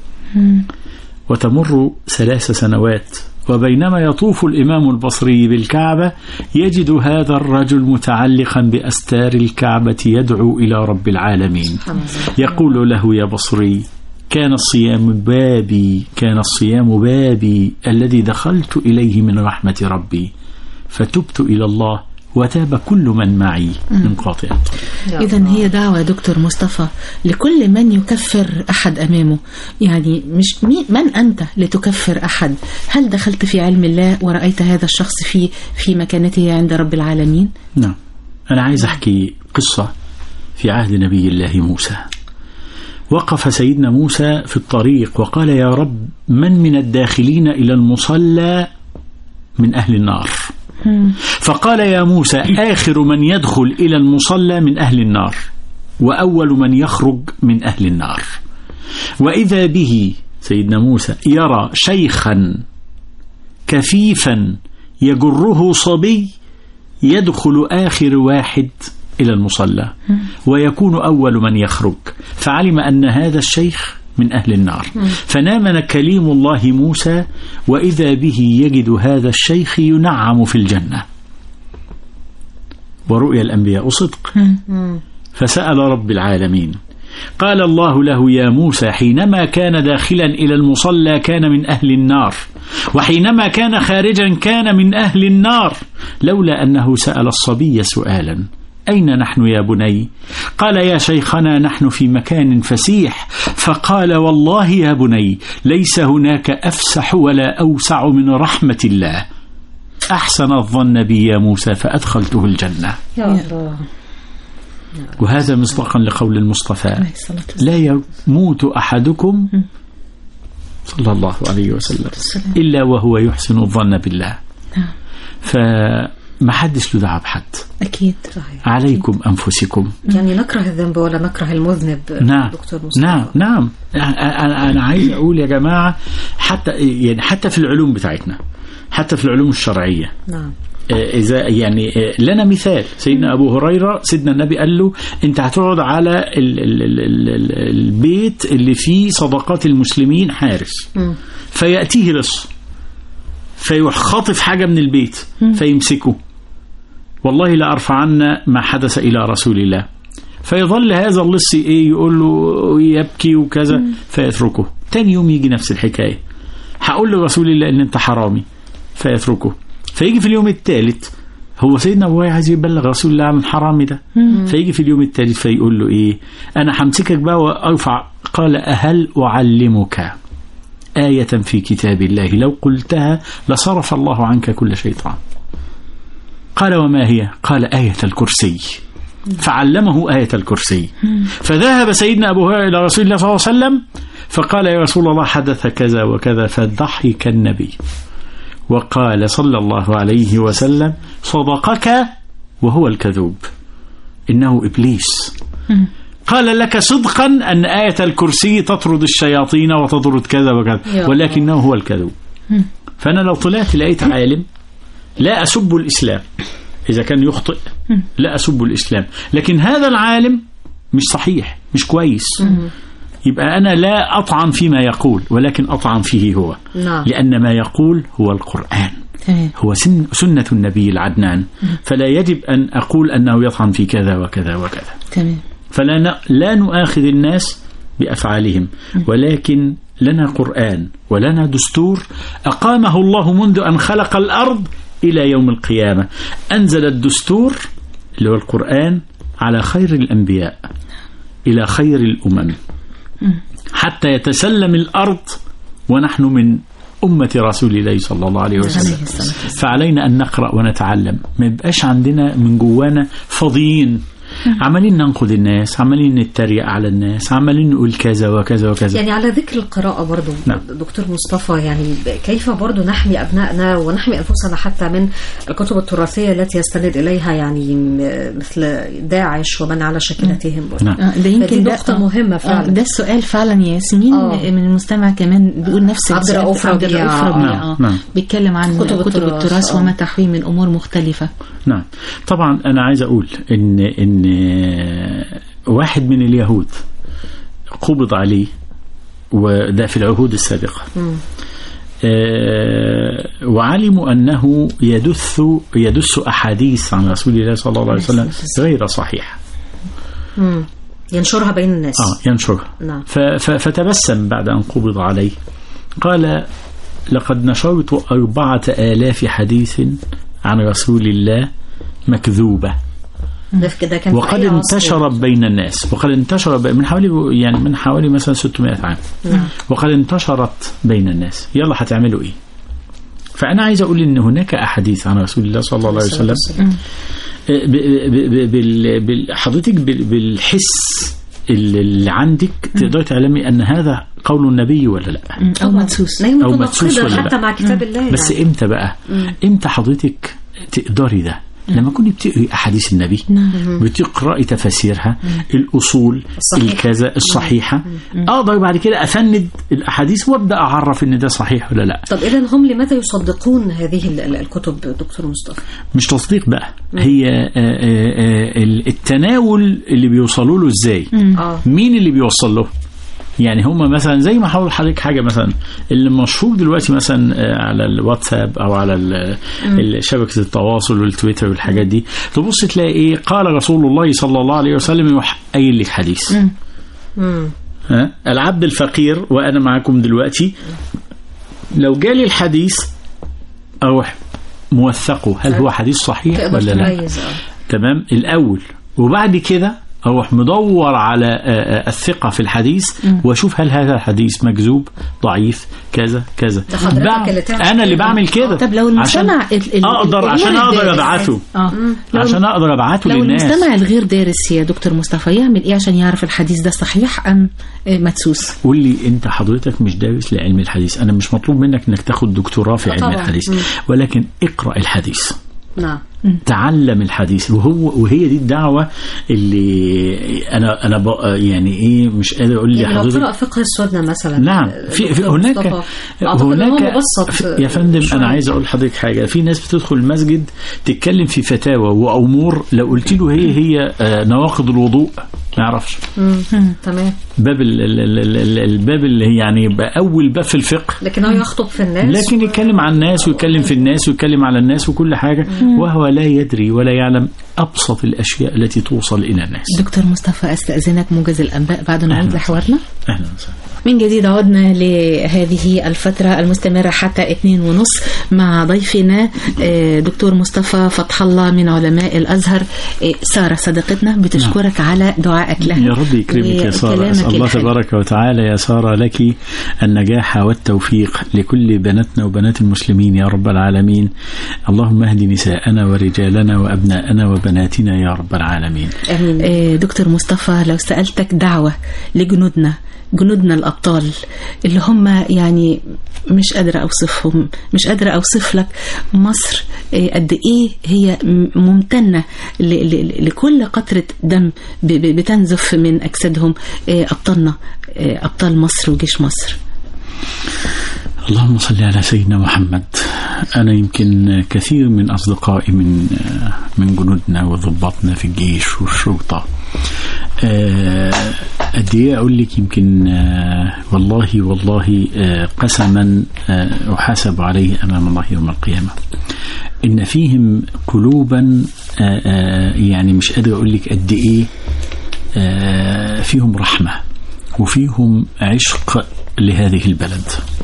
وتمر ثلاث سنوات وبينما يطوف الإمام البصري بالكعبة يجد هذا الرجل متعلقا بأستار الكعبة يدعو إلى رب العالمين يقول له يا بصري كان الصيام بابي كان الصيام بابي الذي دخلت إليه من رحمة ربي فتبت إلى الله وتاب كل من معي من قاطع الطريق إذا هي دعوة يا دكتور مصطفى لكل من يكفر أحد أمامه يعني مش مين من أنت لتكفر أحد هل دخلت في علم الله ورأيت هذا الشخص في في مكانته عند رب العالمين نعم أنا عايز أحكي قصة في عهد نبي الله موسى وقف سيدنا موسى في الطريق وقال يا رب من من الداخلين إلى المصلى من أهل النار فقال يا موسى آخر من يدخل إلى المصلى من أهل النار وأول من يخرج من أهل النار وإذا به سيدنا موسى يرى شيخا كثيفا يجره صبي يدخل آخر واحد إلى المصلى ويكون أول من يخرج فعلم أن هذا الشيخ من أهل النار فنام كليم الله موسى وإذا به يجد هذا الشيخ ينعم في الجنة ورؤيا الأنبياء صدق فسأل رب العالمين قال الله له يا موسى حينما كان داخلا إلى المصلى كان من أهل النار وحينما كان خارجا كان من أهل النار لولا أنه سأل الصبي سؤالا أين نحن يا بني قال يا شيخنا نحن في مكان فسيح فقال والله يا بني ليس هناك أفسح ولا أوسع من رحمة الله أحسن الظن بي يا موسى فأدخلته الجنة يا الله وهذا مصداقا لقول المصطفى عليه الصلاة والسلام. لا يموت أحدكم صلى الله عليه وسلم إلا وهو يحسن الظن بالله نعم. فما حدش له دعوة بحد أكيد صحيح عليكم أنفسكم يعني نكره الذنب ولا نكره المذنب نعم دكتور مصطفى نعم نعم أنا أنا عايز أقول يا جماعة حتى يعني حتى في العلوم بتاعتنا حتى في العلوم الشرعية نعم آه، إذا يعني آه، لنا مثال سيدنا أبو هريرة سيدنا النبي قال له أنت هتقعد على ال ال ال ال ال البيت اللي فيه صدقات المسلمين حارس فيأتيه لص فيروح خاطف حاجة من البيت فيمسكه والله لا أرفعن ما حدث إلى رسول الله فيظل هذا اللص إيه يقول له يبكي وكذا فيتركه تاني يوم يجي نفس الحكاية هقول لرسول الله إن أنت حرامي فيتركه فيجي في اليوم الثالث هو سيدنا ابو هريره عايز يبلغ رسول الله عن الحرامي ده فيجي في اليوم الثالث فيقول له ايه انا همسكك بقى وارفع قال اهل اعلمك آية في كتاب الله لو قلتها لصرف الله عنك كل شيطان قال وما هي قال آية الكرسي فعلمه آية الكرسي فذهب سيدنا أبو هريرة إلى رسول الله صلى الله عليه وسلم فقال يا رسول الله حدث كذا وكذا فضحك النبي وقال صلى الله عليه وسلم صدقك وهو الكذوب إنه إبليس قال لك صدقا أن آية الكرسي تطرد الشياطين وتطرد كذا وكذا يا ولكنه هو الكذوب فأنا لو طلعت لقيت عالم لا أسب الإسلام إذا كان يخطئ لا أسب الإسلام لكن هذا العالم مش صحيح مش كويس يبقى أنا لا أطعن فيما يقول ولكن أطعن فيه هو نعم. لأن ما يقول هو القرآن تمام هو سن سنة النبي العدنان فلا يجب أن أقول أنه يطعن في كذا وكذا وكذا تمام فلا ن- لا نؤاخذ الناس بأفعالهم ولكن لنا قرآن ولنا دستور أقامه الله منذ أن خلق الأرض إلى يوم القيامة أنزل الدستور اللي هو القرآن على خير الأنبياء إلى خير الأمم حتى يتسلم الأرض ونحن من أمة رسول الله صلى الله عليه عليه وسلم الصلاة والسلام فعلينا أن نقرأ ونتعلم ما يبقاش عندنا من جوانا فاضيين عمالين ننقد الناس عمالين نتريق على الناس عمالين نقول كذا وكذا وكذا يعني على ذكر القراءة برضو نعم. دكتور مصطفى يعني كيف برضو نحمي أبنائنا ونحمي أنفسنا حتى من الكتب التراثية التي يستند إليها يعني م- مثل داعش ومن على شكلتهم برضو. نعم. آه، ده فدي يمكن ده نقطة آه، مهمة آه، فعلا. ده السؤال فعلا يا ياسمين آه. من المستمع كمان بيقول نفس عبد السؤال. الرؤوف عبد ربيع. الرؤوف ربيع نعم، آه. نعم. بيتكلم عن كتب كتب, التراث، التراث آه. وما تحويه من امور مختلفه نعم طبعا أنا عايز أقول إن إن واحد من اليهود قبض عليه وده في العهود السابقة آه، وعلموا أنه يدث يدس أحاديث عن رسول الله صلى الله عليه وسلم غير صحيحة مم. ينشرها بين الناس آه ينشرها نعم. ف- ف- فتبسم بعد أن قبض عليه قال لقد نشرت أربعة آلاف حديث عن رسول الله مكذوبة ده في كده كان في وقد أي عصر؟ انتشرت بين الناس وقد انتشر ب- من حوالي يعني من حوالي مثلا 600 عام نعم. وقد انتشرت بين الناس يلا هتعملوا ايه فانا عايز اقول ان هناك احاديث عن رسول الله صلى الله عليه وسلم ب- ب- ب- بال- بال- حضرتك بال- بالحس اللي اللي عندك تقدر تعلمي ان هذا قول النبي ولا لا او مدسوس لا يمكن أو مدسوس نقدر ولا حتى لا؟ مع كتاب الله بس يعني. امتى بقى امتى حضرتك تقدري ده لما كنت بتقري احاديث النبي بتقراي تفاسيرها الاصول الصحيح. الكذا الصحيحه اقدر بعد كده افند الاحاديث وابدا اعرف ان ده صحيح ولا لا طب إذا هم لماذا يصدقون هذه ال- ال- الكتب دكتور مصطفى؟ مش تصديق بقى هي آه، آه، آه، التناول اللي بيوصلوا له ازاي اه مين اللي بيوصل له يعني هم مثلا زي ما حاول حضرتك حاجه مثلا اللي مشهور دلوقتي مثلا آه، على الواتساب او على ال- ال- شبكه التواصل والتويتر والحاجات دي تبص تلاقي ايه قال رسول الله صلى الله عليه وسلم يروح قايل لك حديث مم. ها العبد الفقير وانا معاكم دلوقتي لو جالي الحديث اروح موثقه هل هو حديث صحيح تقدر ولا لا تميز اه تمام الأول وبعد كده أروح مدور على آه، آه، الثقة في الحديث وأشوف هل هذا الحديث مكذوب ضعيف كذا كذا ده حضرتك بعمل- اللي تعمل أنا اللي كده. بعمل كده طب لو عشان المستمع ال- ال- أقدر الغير عشان أقدر الدارس. أبعته اه لو- عشان أقدر أبعته لو للناس المستمع الغير دارس يا دكتور مصطفى يعمل ايه عشان يعرف الحديث ده صحيح ام آه، مدسوس قول لي انت حضرتك مش دارس لعلم الحديث انا مش مطلوب منك انك تاخد دكتوراه في علم طبعاً. الحديث مم. ولكن اقرا الحديث نعم تعلم الحديث وهو وهي دي الدعوه اللي انا انا بق- يعني ايه مش قادر اقول يعني لو لحضرتك قرأ فقه السنة مثلا نعم في, في دكتور هناك مصطفى، أعتقد إن هو هناك مبسط في- يا فندم شوية. انا عايز اقول لحضرتك حاجه في ناس بتدخل المسجد تتكلم في فتاوى وامور لو قلت له هي هي آه، نواقض الوضوء ما يعرفش تمام باب ال- ال- ال- ال- الباب اللي هي يعني يبقى اول باب في الفقه لكن هو يخطب في الناس لكن يتكلم عن الناس ويتكلم في الناس ويتكلم على الناس وكل حاجة وهو لا يدري ولا يعلم أبسط الأشياء التي توصل إلى الناس دكتور مصطفى استأذنك موجز الأنباء بعد نعود أهلا. لحوارنا أهلا وسهلا من جديد عدنا لهذه الفترة المستمرة حتى اتنين ونص مع ضيفنا آه، دكتور مصطفى فتح الله من علماء الأزهر آه، سارة صديقتنا بتشكرك على دعائك لها يا رب يكرمك يا سارة وكلامك أسأل الله الحلو. تبارك وتعالى يا سارة لك النجاح والتوفيق لكل بناتنا وبنات المسلمين يا رب العالمين اللهم اهد نساءنا ورجالنا وأبناءنا وبناتنا يا رب العالمين آمين. آه، دكتور مصطفى لو سألتك دعوة لجنودنا جنودنا الأبطال اللي هم يعني مش قادرة أوصفهم مش قادرة أوصف لك مصر آه، قد إيه هي م- ممتنة ل- ل- لكل قطرة دم ب- ب- بتنزف من أجسادهم آه، أبطالنا آه، أبطال مصر وجيش مصر اللهم صل على سيدنا محمد أنا يمكن كثير من أصدقائي من من جنودنا وضباطنا في الجيش والشرطة آه، قد إيه أقول لك يمكن آه، والله والله آه، قسما آه، أحاسب عليه أمام الله يوم القيامة إن فيهم قلوبا آه، آه، يعني مش قادر أقول لك قد إيه آه، فيهم رحمة وفيهم عشق لهذه البلد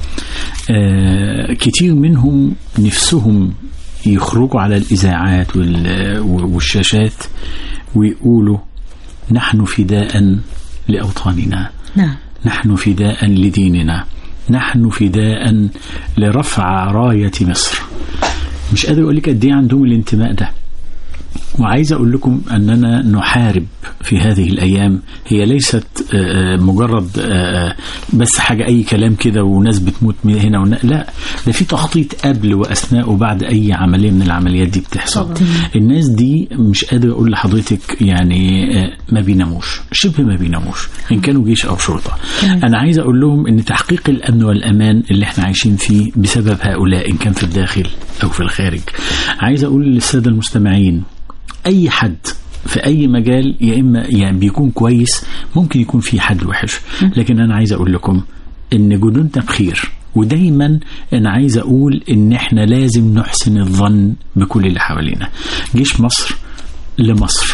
آه، كتير منهم نفسهم يخرجوا على الإذاعات وال- والشاشات ويقولوا نحن فداء لأوطاننا نعم نحن فداء لديننا نحن فداء لرفع راية مصر مش قادر أقول لك قد إيه عندهم الانتماء ده وعايز أقول لكم أننا نحارب في هذه الأيام هي ليست آه، آه، مجرد آه، بس حاجة أي كلام كده وناس بتموت من هنا ونا لا ده في تخطيط قبل وأثناء وبعد أي عملية من العمليات دي بتحصل الناس دي مش قادر أقول لحضرتك يعني آه، ما بيناموش شبه ما بيناموش إن كانوا جيش أو شرطة أنا عايز أقول لهم أن تحقيق الأمن والأمان اللي احنا عايشين فيه بسبب هؤلاء إن كان في الداخل أو في الخارج عايز أقول للسادة المستمعين اي حد في اي مجال يا اما يعني بيكون كويس ممكن يكون في حد وحش لكن انا عايز اقول لكم ان جنودنا بخير ودايما انا عايز اقول ان احنا لازم نحسن الظن بكل اللي حوالينا جيش مصر لمصر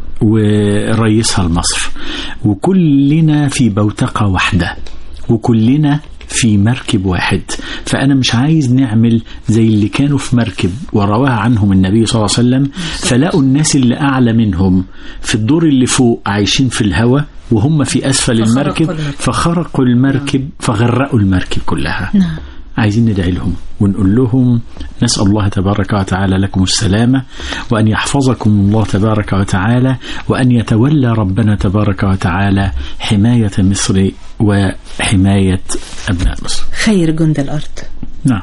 ورئيسها لمصر وكلنا في بوتقة واحدة وكلنا في مركب واحد فأنا مش عايز نعمل زي اللي كانوا في مركب ورواها عنهم النبي صلى الله عليه وسلم فلقوا الناس اللي أعلى منهم في الدور اللي فوق عايشين في الهواء وهم في أسفل فخرقوا المركب المركب. فخرقوا المركب فغرقوا المركب كلها نعم عايزين ندعي لهم ونقول لهم نسأل الله تبارك وتعالى لكم السلامة وأن يحفظكم الله تبارك وتعالى وأن يتولى ربنا تبارك وتعالى حماية مصر وحماية أبناء مصر خير جند الأرض نعم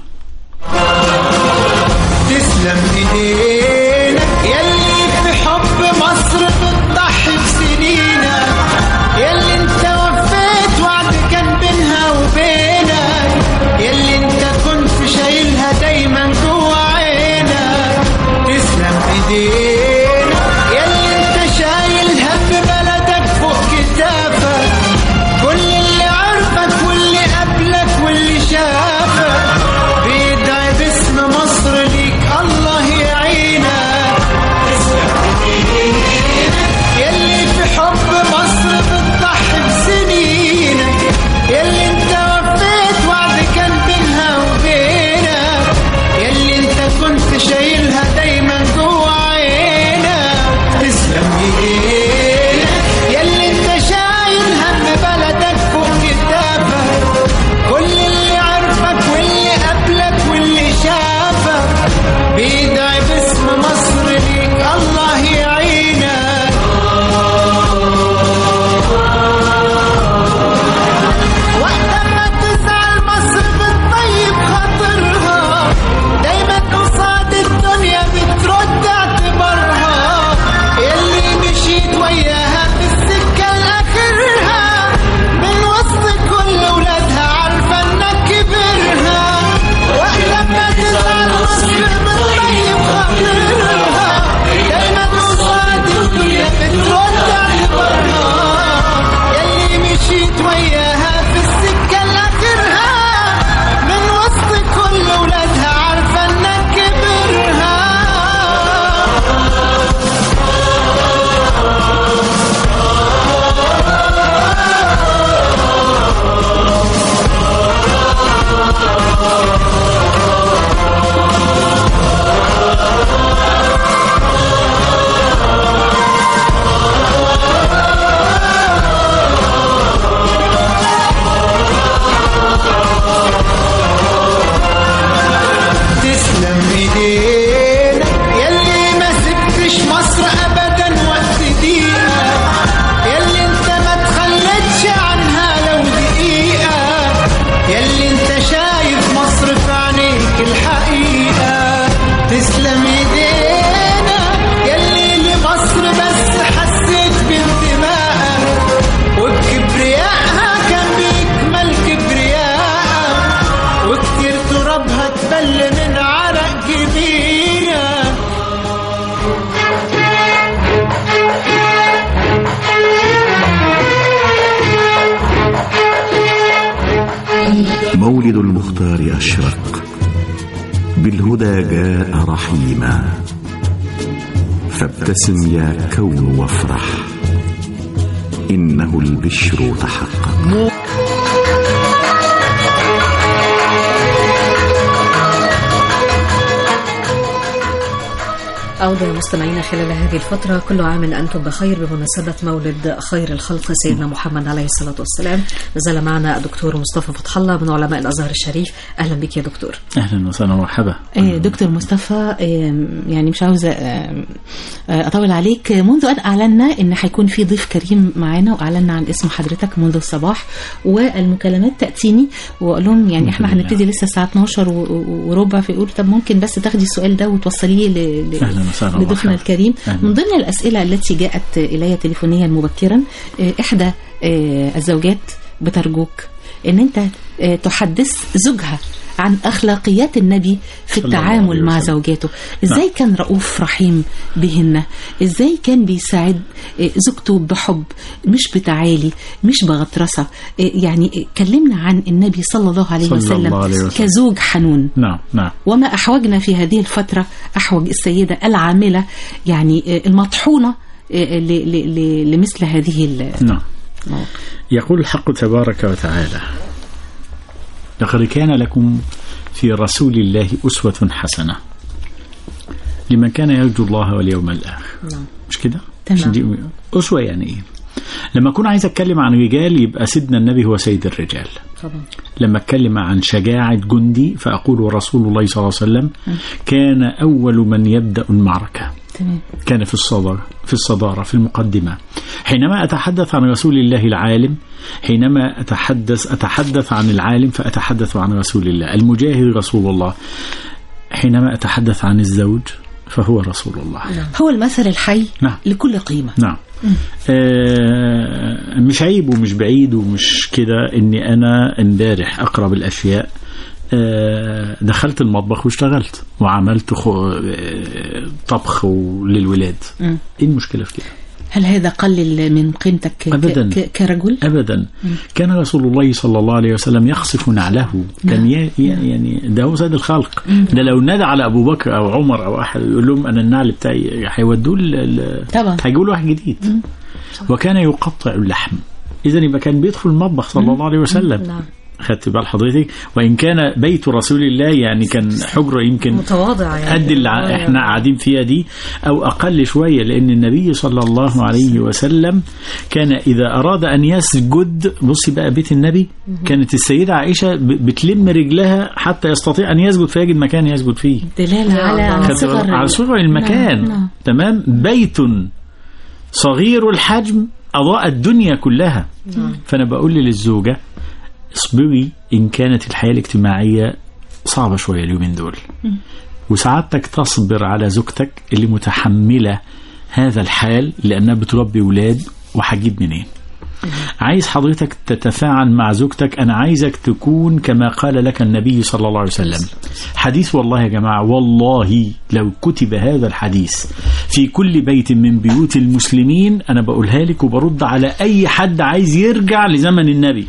تسلم ايدينا يلي في حب مصر بتضحي بسنينك يلي انت وفيت وعد كان بينها وبينك يلي انت كنت شايلها دايما جوا عينك تسلم ايدينا يلي انت شايل هم بلدك فوق كتافك كل اللي عرفك واللي قبلك واللي شافك بيدعي باسم مصر ليك الله يعينك مولد المختار أشرق بالهدى جاء رحيما فابتسم يا كون وافرح إنه البشر تحقق عودة مستمعينا خلال هذه الفترة كل عام أنتم بخير بمناسبة مولد خير الخلق سيدنا محمد عليه الصلاة والسلام نزل معنا الدكتور مصطفى فتح الله من علماء الأزهر الشريف أهلا بك يا دكتور اهلا وسهلا ومرحبا آه، دكتور مصطفى آه، يعني مش عاوزة آه، آه، أطول عليك منذ أن أعلنا إن هيكون في ضيف كريم معانا وأعلنا عن اسم حضرتك منذ الصباح والمكالمات تأتيني وأقول لهم يعني إحنا الحمد لله. هنبتدي لسه الساعة 12 و- و- وربع فيقول طب ممكن بس تاخدي السؤال ده وتوصليه ل- ل- أهلا وسهلا لضيفنا ومرحبا. الكريم أهلا. من ضمن الأسئلة التي جاءت إلي تليفونيا مبكرا آه، إحدى آه، الزوجات بترجوك إن أنت آه، تحدث زوجها عن أخلاقيات النبي في صلى الله التعامل عليه مع وسلم. زوجاته إزاي نعم. كان رؤوف رحيم بهن إزاي كان بيساعد آه، زوجته بحب مش بتعالي مش بغطرسة آه، يعني آه، كلمنا عن النبي صلى الله عليه صلى وسلم الله عليه وسلم. كزوج حنون نعم نعم وما أحوجنا في هذه الفترة أحوج السيدة العاملة يعني آه، المطحونة آه، ل- ل- ل- لمثل هذه ال- نعم يقول الحق تبارك وتعالى لقد كان لكم في رسول الله أسوة حسنة لمن كان يرجو الله واليوم الآخر نعم. مش كده؟ تمام. مش دي أسوة يعني إيه؟ لما أكون عايز أتكلم عن رجال يبقى سيدنا النبي هو سيد الرجال طبعا لما اتكلم عن شجاعة جندي فأقول رسول الله صلى الله عليه وسلم كان أول من يبدأ المعركة تمام كان في الصدر في الصدارة في المقدمة حينما أتحدث عن رسول الله العالم حينما أتحدث أتحدث عن العالم فأتحدث عن رسول الله المجاهد رسول الله حينما أتحدث عن الزوج فهو رسول الله هو المثل الحي نعم. لكل قيمة نعم آه مش عيب ومش بعيد ومش كده اني انا امبارح اقرب الاشياء آه دخلت المطبخ واشتغلت وعملت خو آه طبخ للولاد مم. ايه المشكله في كده هل هذا قلل من قيمتك ك- أبداً. ك- كرجل ابدا كان رسول الله صلى الله عليه وسلم يخصف نعله كان ي- ي- يعني ده هو سيد الخلق ده لو نادى على ابو بكر او عمر او احد يقول لهم انا النعل بتاعي هيودوه ال- ال- طبعا. هيجيبوا له واحد جديد وكان يقطع اللحم اذا يبقى كان بيدخل المطبخ صلى الله عليه وسلم نعم خدت بال حضرتك وان كان بيت رسول الله يعني كان حجره يمكن متواضع يعني قد اللي ع- احنا قاعدين فيها دي او اقل شويه لان النبي صلى الله عليه وسلم كان اذا اراد ان يسجد بصي بقى بيت النبي كانت السيده عائشه ب- بتلم رجلها حتى يستطيع ان يسجد فيجد مكان يسجد فيه دلالة يا على الله. على خدت صغر بالك؟ على صغر المكان نعم، نعم. تمام بيت صغير الحجم اضاء الدنيا كلها فانا بقول للزوجه اصبري ان كانت الحياه الاجتماعيه صعبه شويه اليومين دول وسعادتك تصبر على زوجتك اللي متحمله هذا الحال لانها بتربي ولاد وهجيب منين عايز حضرتك تتفاعل مع زوجتك انا عايزك تكون كما قال لك النبي صلى الله عليه وسلم حديث والله يا جماعه والله لو كتب هذا الحديث في كل بيت من بيوت المسلمين انا بقولها لك وبرد على اي حد عايز يرجع لزمن النبي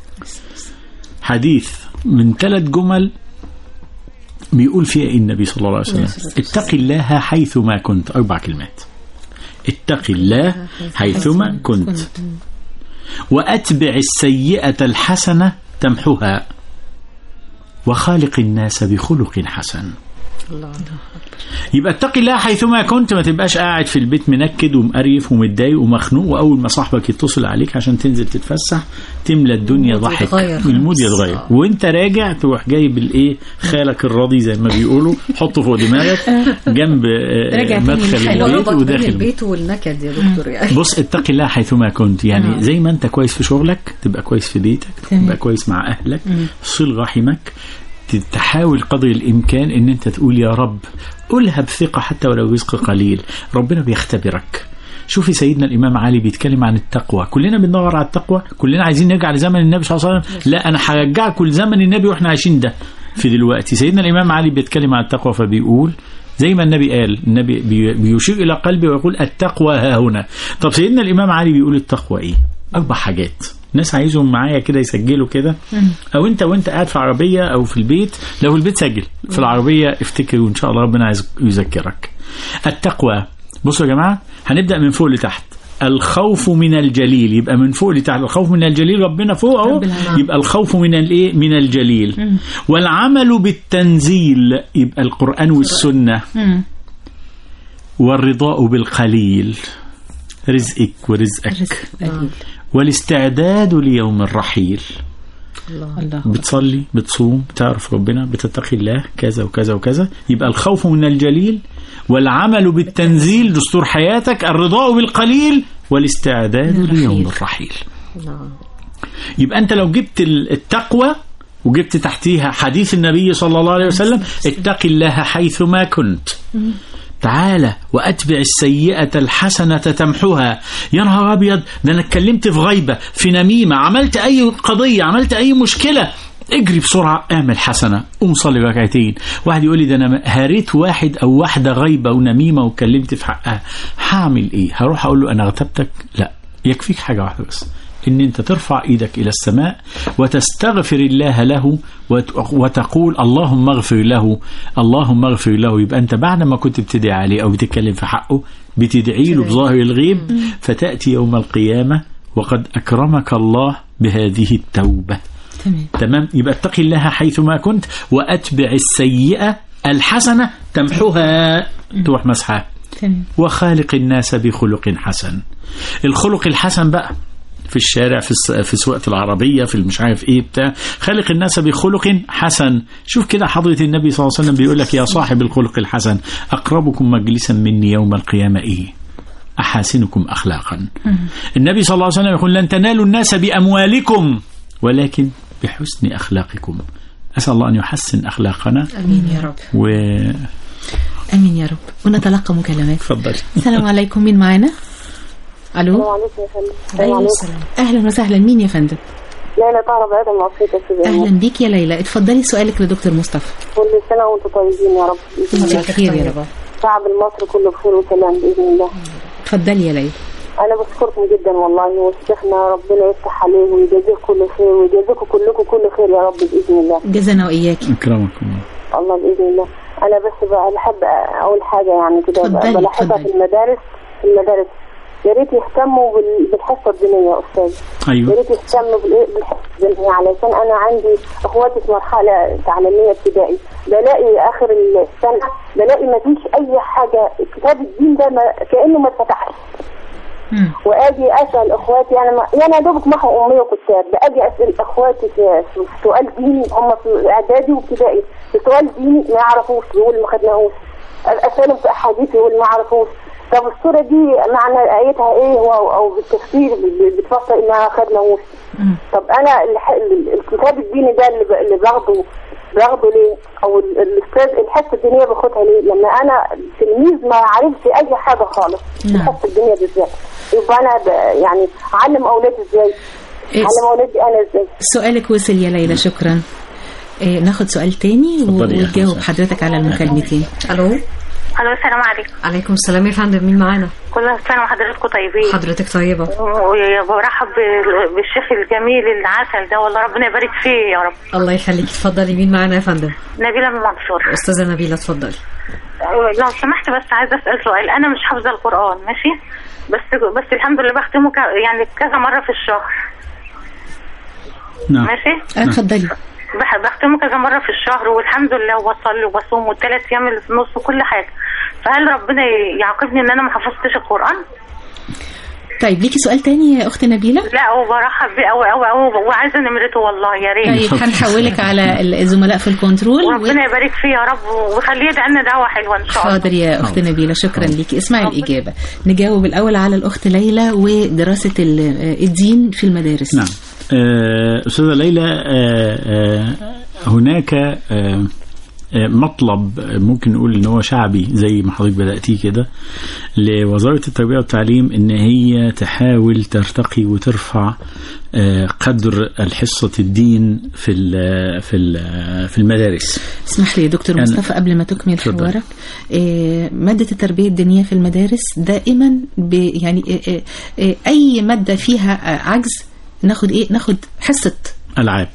حديث من ثلاث جمل بيقول فيها إيه النبي صلى الله عليه وسلم اتق الله حيثما كنت أربع كلمات اتق الله حيثما كنت وأتبع السيئة الحسنة تمحها وخالق الناس بخلق حسن الله يبقى اتقي الله حيثما كنت ما تبقاش قاعد في البيت منكد ومقريف ومتضايق ومخنوق واول ما صاحبك يتصل عليك عشان تنزل تتفسح تملى الدنيا المود ضحك يتغير. المود يتغير وانت راجع تروح جايب الايه خالك الراضي زي ما بيقولوا حطه فوق دماغك جنب آه، راجع تاني مدخل للحلو. البيت الربط بين وداخل البيت والنكد يا دكتور يعني بص اتقي الله حيثما كنت يعني آه. زي ما انت كويس في شغلك تبقى كويس في بيتك تمام. تبقى كويس مع اهلك صل رحمك ت- تحاول قدر الامكان ان انت تقول يا رب قولها بثقه حتى ولو رزق قليل ربنا بيختبرك شوفي سيدنا الامام علي بيتكلم عن التقوى كلنا بندور على التقوى كلنا عايزين نرجع لزمن النبي صلى الله عليه وسلم لا انا هرجعكم لزمن النبي واحنا عايشين ده في دلوقتي سيدنا الامام علي بيتكلم عن التقوى فبيقول زي ما النبي قال النبي بي- بيشير الى قلبي ويقول التقوى ها هنا طب سيدنا الامام علي بيقول التقوى ايه اربع حاجات ناس عايزهم معايا كده يسجلوا كده او انت وانت قاعد في العربيه او في البيت لو في البيت سجل في العربيه افتكر وان شاء الله ربنا عايز يذكرك التقوى بصوا يا جماعه هنبدا من فوق لتحت الخوف من الجليل يبقى من فوق لتحت الخوف من الجليل ربنا فوق اهو رب العالمين. يبقى الخوف من الايه من الجليل والعمل بالتنزيل يبقى القران والسنه مم. والرضاء بالقليل رزقك ورزقك رزق قليل والاستعداد ليوم الرحيل الله بتصلي بتصوم بتعرف ربنا بتتقي الله كذا وكذا وكذا يبقى الخوف من الجليل والعمل بالتنزيل دستور حياتك الرضاء بالقليل والاستعداد الرحيل. ليوم الرحيل يبقى انت لو جبت ال- التقوى وجبت تحتيها حديث النبي صلى الله عليه وسلم اتق الله حيثما كنت تعالى واتبع السيئة الحسنة تمحها يا نهار ابيض ده انا اتكلمت في غيبة في نميمة عملت اي قضية عملت اي مشكلة اجري بسرعة اعمل حسنة قوم صلي ركعتين واحد يقول لي ده انا هريت واحد او واحدة غيبة ونميمة واتكلمت في حقها هعمل ايه هروح اقول له انا اغتبتك لا يكفيك حاجة واحدة بس ان انت ترفع ايدك الى السماء وتستغفر الله له وت- وتقول اللهم اغفر له اللهم اغفر له يبقى انت بعد ما كنت بتدعي عليه او بتتكلم في حقه بتدعي له بظاهر الغيب فتاتي يوم القيامه وقد اكرمك الله بهذه التوبه تمام تمام يبقى اتقي الله حيثما كنت واتبع السيئه الحسنه تمحها تروح مسحها تمام وخالق الناس بخلق حسن الخلق الحسن بقى في الشارع في الس- في سواقة العربية في مش عارف ايه بتاع خالق الناس بخلق حسن شوف كده حضرة النبي صلى الله عليه وسلم بيقول لك يا صاحب الخلق الحسن أقربكم مجلسا مني يوم القيامة ايه أحاسنكم أخلاقا النبي صلى الله عليه وسلم يقول لن تنالوا الناس بأموالكم ولكن بحسن أخلاقكم أسأل الله أن يحسن أخلاقنا امين يا رب وتفضل امين يا رب ونتلقى مكالمات السلام عليكم مين معانا الو السلام عليكم يا فندم السلام عليكم عليكم السلام اهلا وسهلا مين يا فندم ليلى طاهرة بعيدة من عصية السودان اهلا بيك يا ليلى اتفضلي سؤالك لدكتور مصطفى كل سنة وانتم طيبين يا رب بإذن انت الله. بخير يا رب الشعب المصري كله بخير وسلام بإذن الله اتفضلي يا ليلى أنا بشكركم جدا والله وشيخنا ربنا يفتح عليه ويجازيه كل خير ويجازيكم كلكم كل خير يا رب بإذن الله جزانا واياكي أكرمكم الله بإذن الله أنا بس بقى بحب أقول حاجة يعني كده اتفضلي، بقى بلاحظها اتفضلي. في المدارس في المدارس يا ريت يهتموا بال- بالحصة الدينية يا أستاذ يا أيوه ريت يهتموا بالإيه؟ بالحفظ الدينية علشان انا عندي اخواتي في مرحله تعليميه ابتدائي بلاقي اخر السنه بلاقي ما فيش اي حاجه كتاب الدين ده ما كانه ما اتفتحش مم. واجي اسال اخواتي انا ما يعني يا دوبك محو اميه وكتاب باجي اسال اخواتي في, في سؤال ديني هم في اعدادي وابتدائي في سؤال ديني ما يعرفوش يقول ما خدناهوش اسالهم في احاديث يقول ما يعرفوش طب الصوره دي معنى ايتها ايه او, أو بالتفسير بتفسر انها خدناهوش مم. طب انا الح- ال- الكتاب الديني ده اللي, ب- اللي باخده باخده ليه او ال- الاستاذ الحصه الدينيه باخدها ليه لما انا تلميذ ما عرفش اي حاجه خالص نعم. الحصه الدينيه بالذات يبقى انا ب- يعني اعلم اولادي ازاي إيه، اعلم اولادي انا ازاي سؤالك وصل يا ليلى شكرا إيه ناخد سؤال تاني اتفضلي يا وتجاوب أهلا حضرتك على المكالمتين الو الو السلام عليكم عليكم السلام يا فندم مين معانا كل سنه وحضراتكم طيبين حضرتك طيبه وبرحب بال- بالشيخ الجميل العسل ده والله ربنا يبارك فيه يا رب الله يخليك اتفضلي مين معانا يا فندم نبيله من منصور استاذه نبيله اتفضلي لو سمحت بس عايزه اسال سؤال انا مش حافظه القران ماشي بس بس الحمد لله بختمه ك... يعني كذا مره في الشهر نعم ماشي آه، اتفضلي بح- بختمه كذا مره في الشهر والحمد لله وبصلي وبصوم والثلاث ايام اللي في النص وكل حاجه فهل ربنا يعاقبني ان انا ما حفظتش القران طيب ليكي سؤال تاني يا اخت نبيله لا وبرحب بيه قوي قوي قوي وعايزه نمرته والله يا ريت طيب هنحولك على الزملاء في الكنترول وربنا يبارك فيه يا رب وخليه يدعي لنا دعوه حلوه ان شاء الله حاضر يا اخت نبيله شكرا ليكي اسمعي الاجابه نجاوب الاول على الاخت ليلى ودراسه ال- الدين في المدارس نعم آه، أستاذة ليلى آه، آه، هناك آه، آه، مطلب آه، ممكن نقول ان هو شعبي زي ما حضرتك بدأتيه كده لوزارة التربية والتعليم ان هي تحاول ترتقي وترفع آه، قدر الحصة الدين في ال- في ال- في المدارس اسمح لي يا دكتور أنا- مصطفى قبل ما تكمل اتفضل. حوارك آه، مادة التربية الدينية في المدارس دائما ب يعني آه، آه، آه، أي مادة فيها آه، عجز ناخد ايه ناخد حصه العاب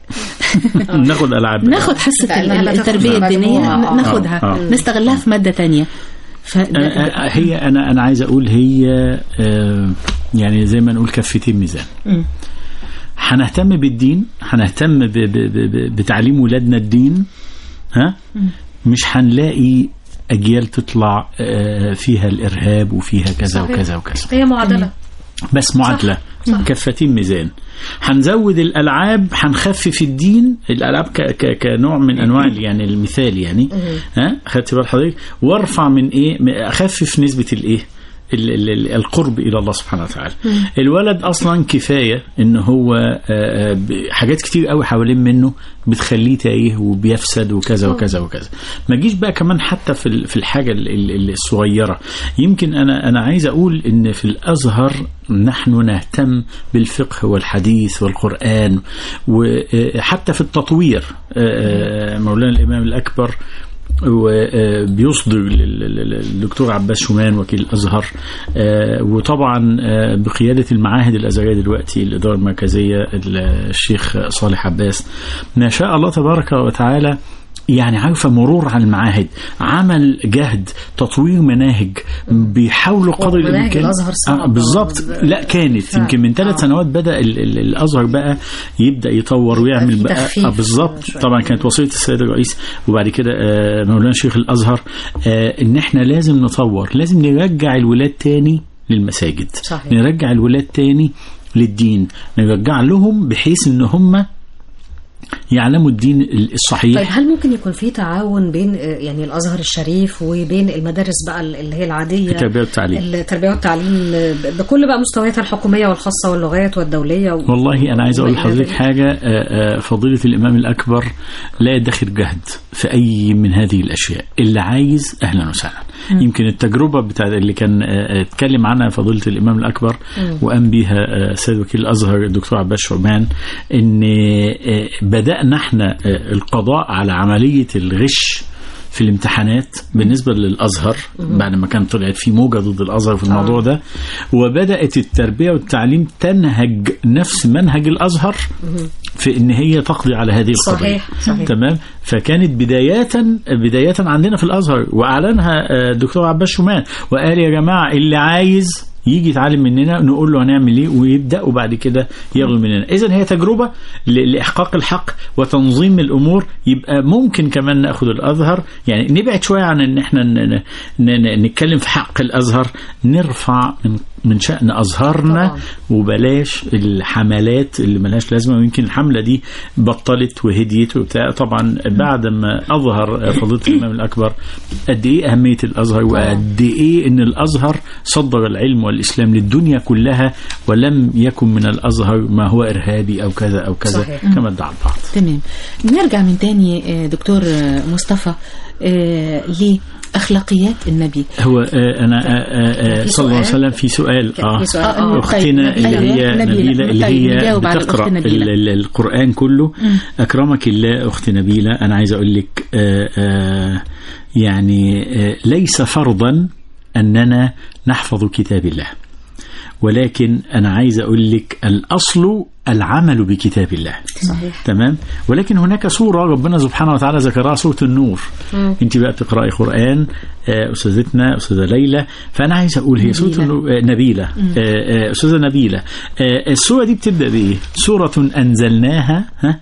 ناخد العاب ناخد حصه ال- اللعبة التربيه تاخد الدينيه مجموعة. ن- ناخدها آه. آه. نستغلها في ماده تانية ف آه، آه، هي انا انا عايز اقول هي آه، يعني زي ما نقول كفتين ميزان مم. هنهتم بالدين هنهتم ب- ب- ب- ب- بتعليم ولادنا الدين ها مش هنلاقي اجيال تطلع آه، فيها الارهاب وفيها كذا صحيح. وكذا وكذا هي معادله بس معادله صح. كفتين ميزان هنزود الالعاب هنخفف الدين الالعاب ك ك كنوع من انواع ال- يعني المثال يعني ها خدت بال حضرتك وارفع من ايه م- اخفف نسبه الايه ال- ال- ال- القرب الى الله سبحانه وتعالى الولد اصلا كفايه ان هو آه، آه، ب- حاجات كتير قوي حوالين منه بتخليه تايه وبيفسد وكذا وكذا وكذا ما جيش بقى كمان حتى في ال- في الحاجه ال- ال- الصغيره يمكن انا انا عايز اقول ان في الازهر نحن نهتم بالفقه والحديث والقران وحتى في التطوير آه، آه، مولانا الامام الاكبر وبيصدر الدكتور عباس شومان وكيل الازهر آه، وطبعا آه، بقياده المعاهد الازهريه دلوقتي الاداره المركزيه الشيخ صالح عباس ما شاء الله تبارك وتعالى يعني عارفه مرور على المعاهد عمل جهد تطوير مناهج بيحاولوا قدر ومناهج الامكان الأزهر صعبة. آه بالظبط لا كانت يمكن من ثلاث سنوات بدا ال- ال- الازهر بقى يبدا يطور ويعمل في بقى تخفيف آه بالظبط شوية. طبعا كانت وصيه السيد الرئيس وبعد كده آه، مولانا شيخ الازهر آه، ان احنا لازم نطور لازم نرجع الولاد تاني للمساجد صحيح. نرجع الولاد تاني للدين نرجع لهم بحيث ان هم يعلموا الدين الصحيح طيب هل ممكن يكون في تعاون بين آه، يعني الازهر الشريف وبين المدارس بقى اللي هي العاديه التربية والتعليم. التربيه والتعليم آه، ب- بكل بقى مستوياتها الحكوميه والخاصه واللغات والدوليه و... والله انا عايز اقول وما إلى لحضرتك ذلك. حاجه آه، آه، فضيله الامام الاكبر لا يدخر جهد في اي من هذه الاشياء اللي عايز اهلا وسهلا يمكن التجربه بتاع اللي كان آه، آه، اتكلم عنها فضيله الامام الاكبر وقام بيها آه، السيد وكيل الازهر الدكتور عباس شعبان ان آه، بدانا احنا آه، القضاء على عمليه الغش في الامتحانات بالنسبة للأزهر بعد ما كان طلعت في موجة ضد الأزهر في الموضوع ده وبدأت التربية والتعليم تنهج نفس منهج الأزهر في ان هي تقضي على هذه القضيه صحيح، صحيح. تمام فكانت بدايه بدايه عندنا في الازهر واعلنها آه، الدكتور عباس شومان وقال يا جماعه اللي عايز يجي يتعلم مننا نقول له هنعمل ايه ويبدا وبعد كده ياخد مننا اذا هي تجربه ل- لاحقاق الحق وتنظيم الامور يبقى ممكن كمان ناخد الازهر يعني نبعد شويه عن ان احنا ن- ن- ن- نتكلم في حق الازهر نرفع من من شأن أزهارنا طبعاً. وبلاش الحملات اللي ملهاش لازمة ويمكن الحملة دي بطلت وهديت وبتاع طبعا بعد ما أظهر فضيلة الإمام الأكبر قد إيه أهمية الأزهر وقد إيه إن الأزهر صدر العلم والإسلام للدنيا كلها ولم يكن من الأزهر ما هو إرهابي أو كذا أو كذا صحيح. كما ادعى البعض تمام نرجع من تاني آه، دكتور آه، مصطفى آه، لأخلاقيات النبي هو آه، أنا آه، آه، آه، في صلى الله عليه سؤال؟ وسلم في سؤال كان في سؤال. آه، أختنا طيب، اللي هي نبيلة. نبيلة اللي طيب، هي نجاوب على بتقرأ الأخت نبيلة. ال- ال- القرآن كله أكرمك الله أخت نبيلة أنا عايز أقول لك آه، آه، يعني آه، ليس فرضا أننا نحفظ كتاب الله ولكن أنا عايز أقول لك الأصل العمل بكتاب الله صحيح تمام ولكن هناك سورة ربنا سبحانه وتعالى ذكرها سورة النور انت بقى بتقرأي قرآن آه، أستاذتنا أستاذة ليلى فأنا عايز أقول هي سورة نبيلة. النور آه، نبيلة آه، آه، أستاذة نبيلة آه، السورة دي بتبدأ بإيه سورة أنزلناها ها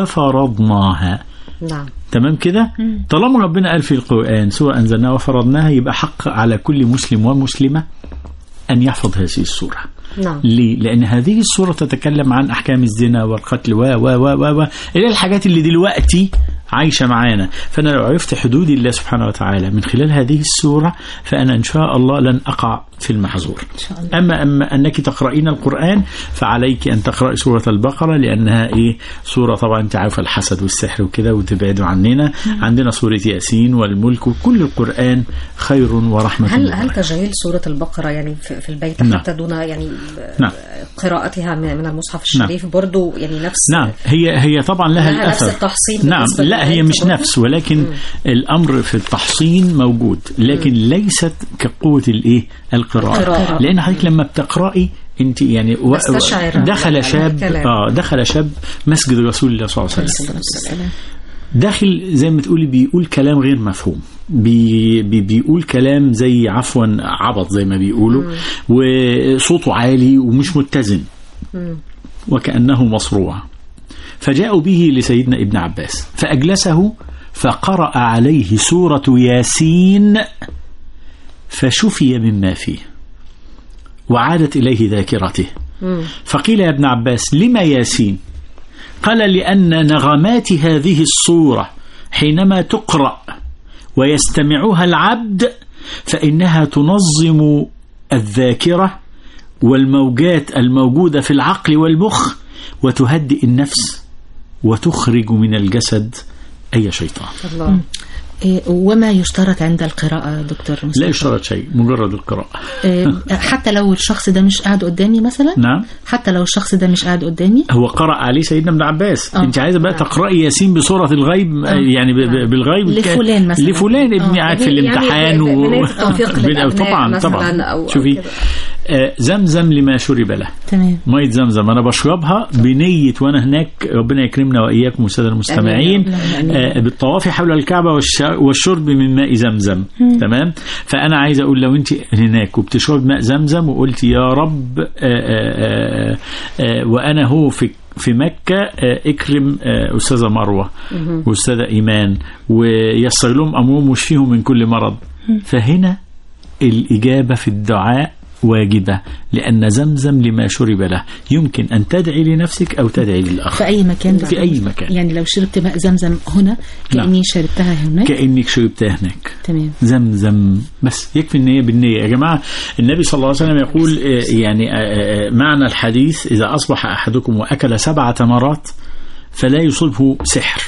وفرضناها نعم تمام كده طالما ربنا قال في القرآن سورة أنزلناها وفرضناها يبقى حق على كل مسلم ومسلمة أن يحفظ هذه السورة نعم ليه؟ لأن هذه السورة تتكلم عن أحكام الزنا والقتل و و و و و إلى الحاجات اللي دلوقتي عايشة معانا فأنا لو عرفت حدود الله سبحانه وتعالى من خلال هذه السورة فأنا إن شاء الله لن أقع في المحظور أما أما أنك تقرأين القرآن فعليك أن تقرأي سورة البقرة لأنها إيه سورة طبعا أنت عارفة الحسد والسحر وكده وتبعدوا عننا عندنا سورة ياسين والملك وكل القرآن خير ورحمة هل وبركة. هل تجعيل سورة البقرة يعني في, في البيت نعم. حتى دون يعني نعم. قراءتها من من المصحف الشريف برضو يعني نفس نعم هي هي طبعا لها لها نفس الاثر التحصين نعم بالنسبة لا هي للآيات مش برضو؟ نفس ولكن الامر في التحصين موجود لكن ليست كقوه الايه القراءه القراءة. لان حضرتك لما بتقراي انت يعني و- نستشعر دخل هذا شاب الكلام. اه دخل شاب مسجد رسول الله صلى الله عليه وسلم السلام. داخل زي ما تقولي بيقول كلام غير مفهوم بي بي بيقول كلام زي عفوا عبط زي ما بيقولوا وصوته عالي ومش متزن وكأنه مصروع فجاءوا به لسيدنا ابن عباس فأجلسه فقرأ عليه سورة ياسين فشفي مما فيه وعادت إليه ذاكرته فقيل يا ابن عباس لما ياسين قال لأن نغمات هذه الصورة حينما تقرأ ويستمعها العبد فإنها تنظم الذاكرة والموجات الموجودة في العقل والمخ وتهدئ النفس وتخرج من الجسد أي شيطان الله إيه، وما يشترط عند القراءة دكتور مصطفى لا يشترط شيء مجرد القراءة إيه، حتى لو الشخص ده مش قاعد قدامي مثلا نعم حتى لو الشخص ده مش قاعد قدامي هو قرأ عليه سيدنا ابن عباس آه. انت عايزه بقى تقرأي ياسين بصورة الغيب يعني ب- ب- بالغيب لفلان مثلا. لفلان ابني آه. قاعد في يعني الامتحان ب- و... بنية التوفيق بن- للأبناء طبعا مثلاً طبعا أو- أو شوفي كده. آه، زمزم لما شرب له تمام مية زمزم أنا بشربها بنية وأنا هناك ربنا يكرمنا وإياكم والسادة المستمعين آمين. آه، بالطواف حول الكعبة والش- والشرب من ماء زمزم تمام فأنا عايز أقول لو أنت هناك وبتشرب ماء زمزم وقلت يا رب آه، آه، آه، آه، وأنا هو في في مكة آه، اكرم آه، أستاذة مروة وأستاذة إيمان ويسر لهم أمرهم واشفيهم من كل مرض فهنا الإجابة في الدعاء واجبة لأن زمزم لما شرب له يمكن أن تدعي لنفسك أو تدعي للآخر في أي مكان في أي مكان يعني لو شربت ماء زمزم هنا كأني نعم. شربتها هناك كأنك شربتها هناك تمام زمزم بس يكفي النية بالنية يا جماعة النبي صلى الله عليه وسلم يقول آه، يعني آه، آه، معنى الحديث إذا أصبح أحدكم وأكل سبع تمرات فلا يصيبه سحر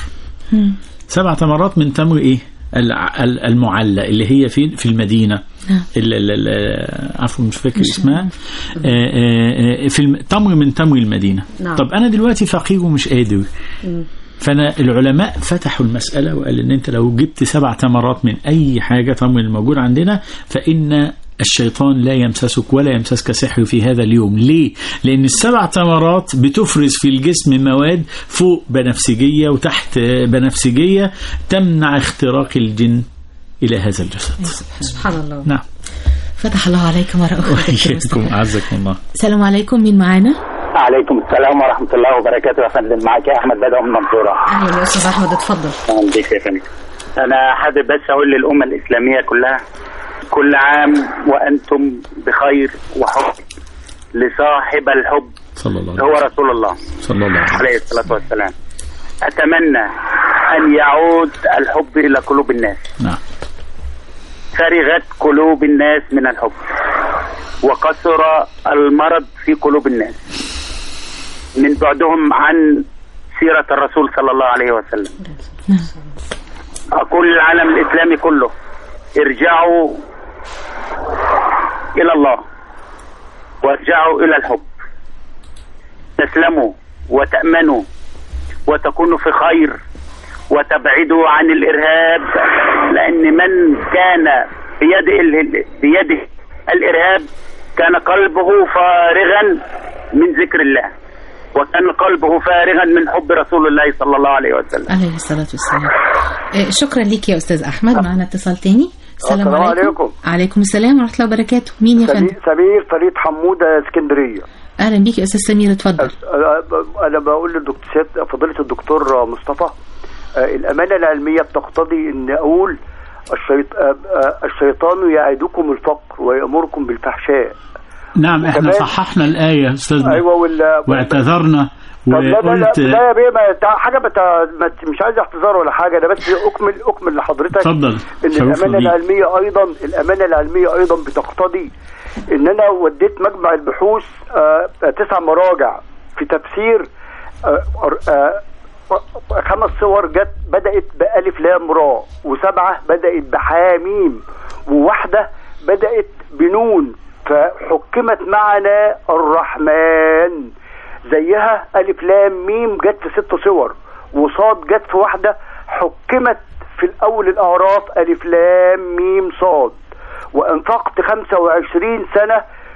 سبع تمرات من تمر إيه الع- ال- المعلى اللي هي في في المدينة نعم. ال- ال- ال- عفوا مش فاكر اسمها آه، آه، آه، في الم- تمر من تمر المدينة نعم. طب أنا دلوقتي فقير ومش قادر فانا العلماء فتحوا المساله وقال ان انت لو جبت سبع تمرات من اي حاجه تمر الموجود عندنا فان الشيطان لا يمسسك ولا يمسسك سحر في هذا اليوم ليه؟ لأن السبع تمرات بتفرز في الجسم مواد فوق بنفسجية وتحت بنفسجية تمنع اختراق الجن إلى هذا الجسد سبحان الله نعم فتح الله عليك مرة أخرى دكتور مصطفى. وإياكم أعزكم الله السلام عليكم مين معانا عليكم السلام ورحمة الله وبركاته يا فندم معك يا أحمد بدوي من المنصورة أهلا يا أستاذ أحمد اتفضل أهلا بك يا فندم أنا حابب بس أقول للأمة الإسلامية كلها كل عام وأنتم بخير وحب لصاحب الحب صلى الله عليه هو وسلم رسول الله صلى الله عليه وسلم عليه الصلاة والسلام أتمنى أن يعود الحب إلى قلوب الناس نعم فرغت قلوب الناس من الحب وكثر المرض في قلوب الناس من بعدهم عن سيرة الرسول صلى الله عليه وسلم أقول للعالم الإسلامي كله ارجعوا إلى الله وارجعوا إلى الحب تسلموا وتأمنوا وتكونوا في خير وتبعدوا عن الإرهاب لأن من كان بيده ال- بيده الإرهاب كان قلبه فارغا من ذكر الله وكان قلبه فارغا من حب رسول الله صلى الله عليه وسلم عليه الصلاة والسلام آه، شكرا لك يا أستاذ أحمد معنا اتصال تاني السلام السلام عليكم عليكم. عليكم السلام ورحمة الله وبركاته مين يا فندم سمير سمير فريد حمودة اسكندرية أهلا بيك يا أستاذ سمير اتفضل أه، أنا بقول للدكتور فضيلة الدكتور مصطفى أه، الأمانة العلمية بتقتضي أن أقول الشيط... أه، أه، الشيطان يعدكم الفقر ويأمركم بالفحشاء نعم احنا وكمان- صححنا الآية يا أستاذنا أيوة وال... واعتذرنا طب لا لا لا وقلت لا يا بيه ما تع- حاجة بتا... ما ت- مش عايز اعتذار ولا حاجة أنا بس أكمل أكمل لحضرتك اتفضل ان شرف الامانه لي. العلميه ايضا الامانه العلميه ايضا بتقتضي ان انا وديت مجمع البحوث آه، آه، تسع مراجع في تفسير آه، آه، آه، خمس صور جت بدات بالف لام راء وسبعه بدات بحاميم وواحده بدات بنون فحكمت معنا الرحمن زيها الف لام ميم جت في ست صور وصاد جت في واحده حكمت في الاول الاعراف الف لام ميم صاد وانفقت 25 سنه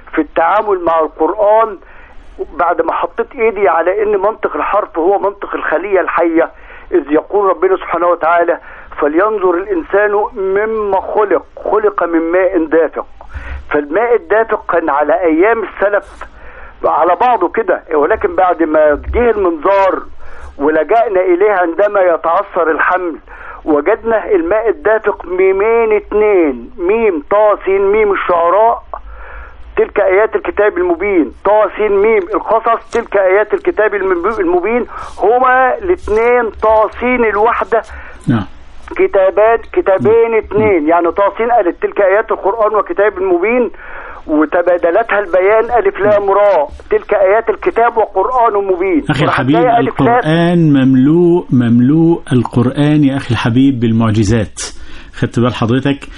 في التعامل مع القرآن بعد ما حطيت ايدي على ان منطق الحرف هو منطق الخلية الحية اذ يقول ربنا سبحانه وتعالى فلينظر الانسان مما خلق خلق من ماء دافق فالماء الدافق كان على ايام السلف على بعضه كده ولكن بعد ما جه المنظار ولجأنا إليه عندما يتعثر الحمل وجدنا الماء الدافق ميمين اتنين ميم طا سين ميم الشعراء تلك آيات الكتاب المبين طا سين ميم القصص تلك آيات الكتاب المب- المبين هما الاثنين طا سين الوحدة نعم كتابات كتابين اثنين يعني طاسين قالت تلك ايات القران وكتاب مبين وتبادلتها البيان الف لام راء تلك ايات الكتاب وقران مبين أخي وراح الحبيب جاية ألف لام. القرآن مملوء مملوء القرآن يا أخي الحبيب بالمعجزات خدت بال حضرتك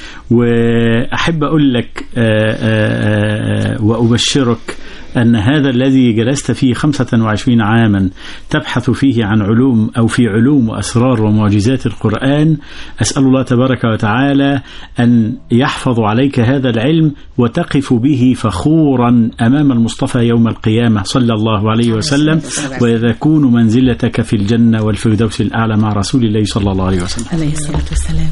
وأحب أقول لك آه، آه، آه، وأبشرك أن هذا الذي جلست فيه 25 عاما تبحث فيه عن علوم أو في علوم وأسرار ومعجزات القرآن أسأل الله تبارك وتعالى أن يحفظ عليك هذا العلم وتقف به فخورا أمام المصطفى يوم القيامة صلى الله عليه وسلم ويكون منزلتك في الجنة والفردوس الأعلى مع رسول الله صلى الله عليه وسلم عليه الصلاة والسلام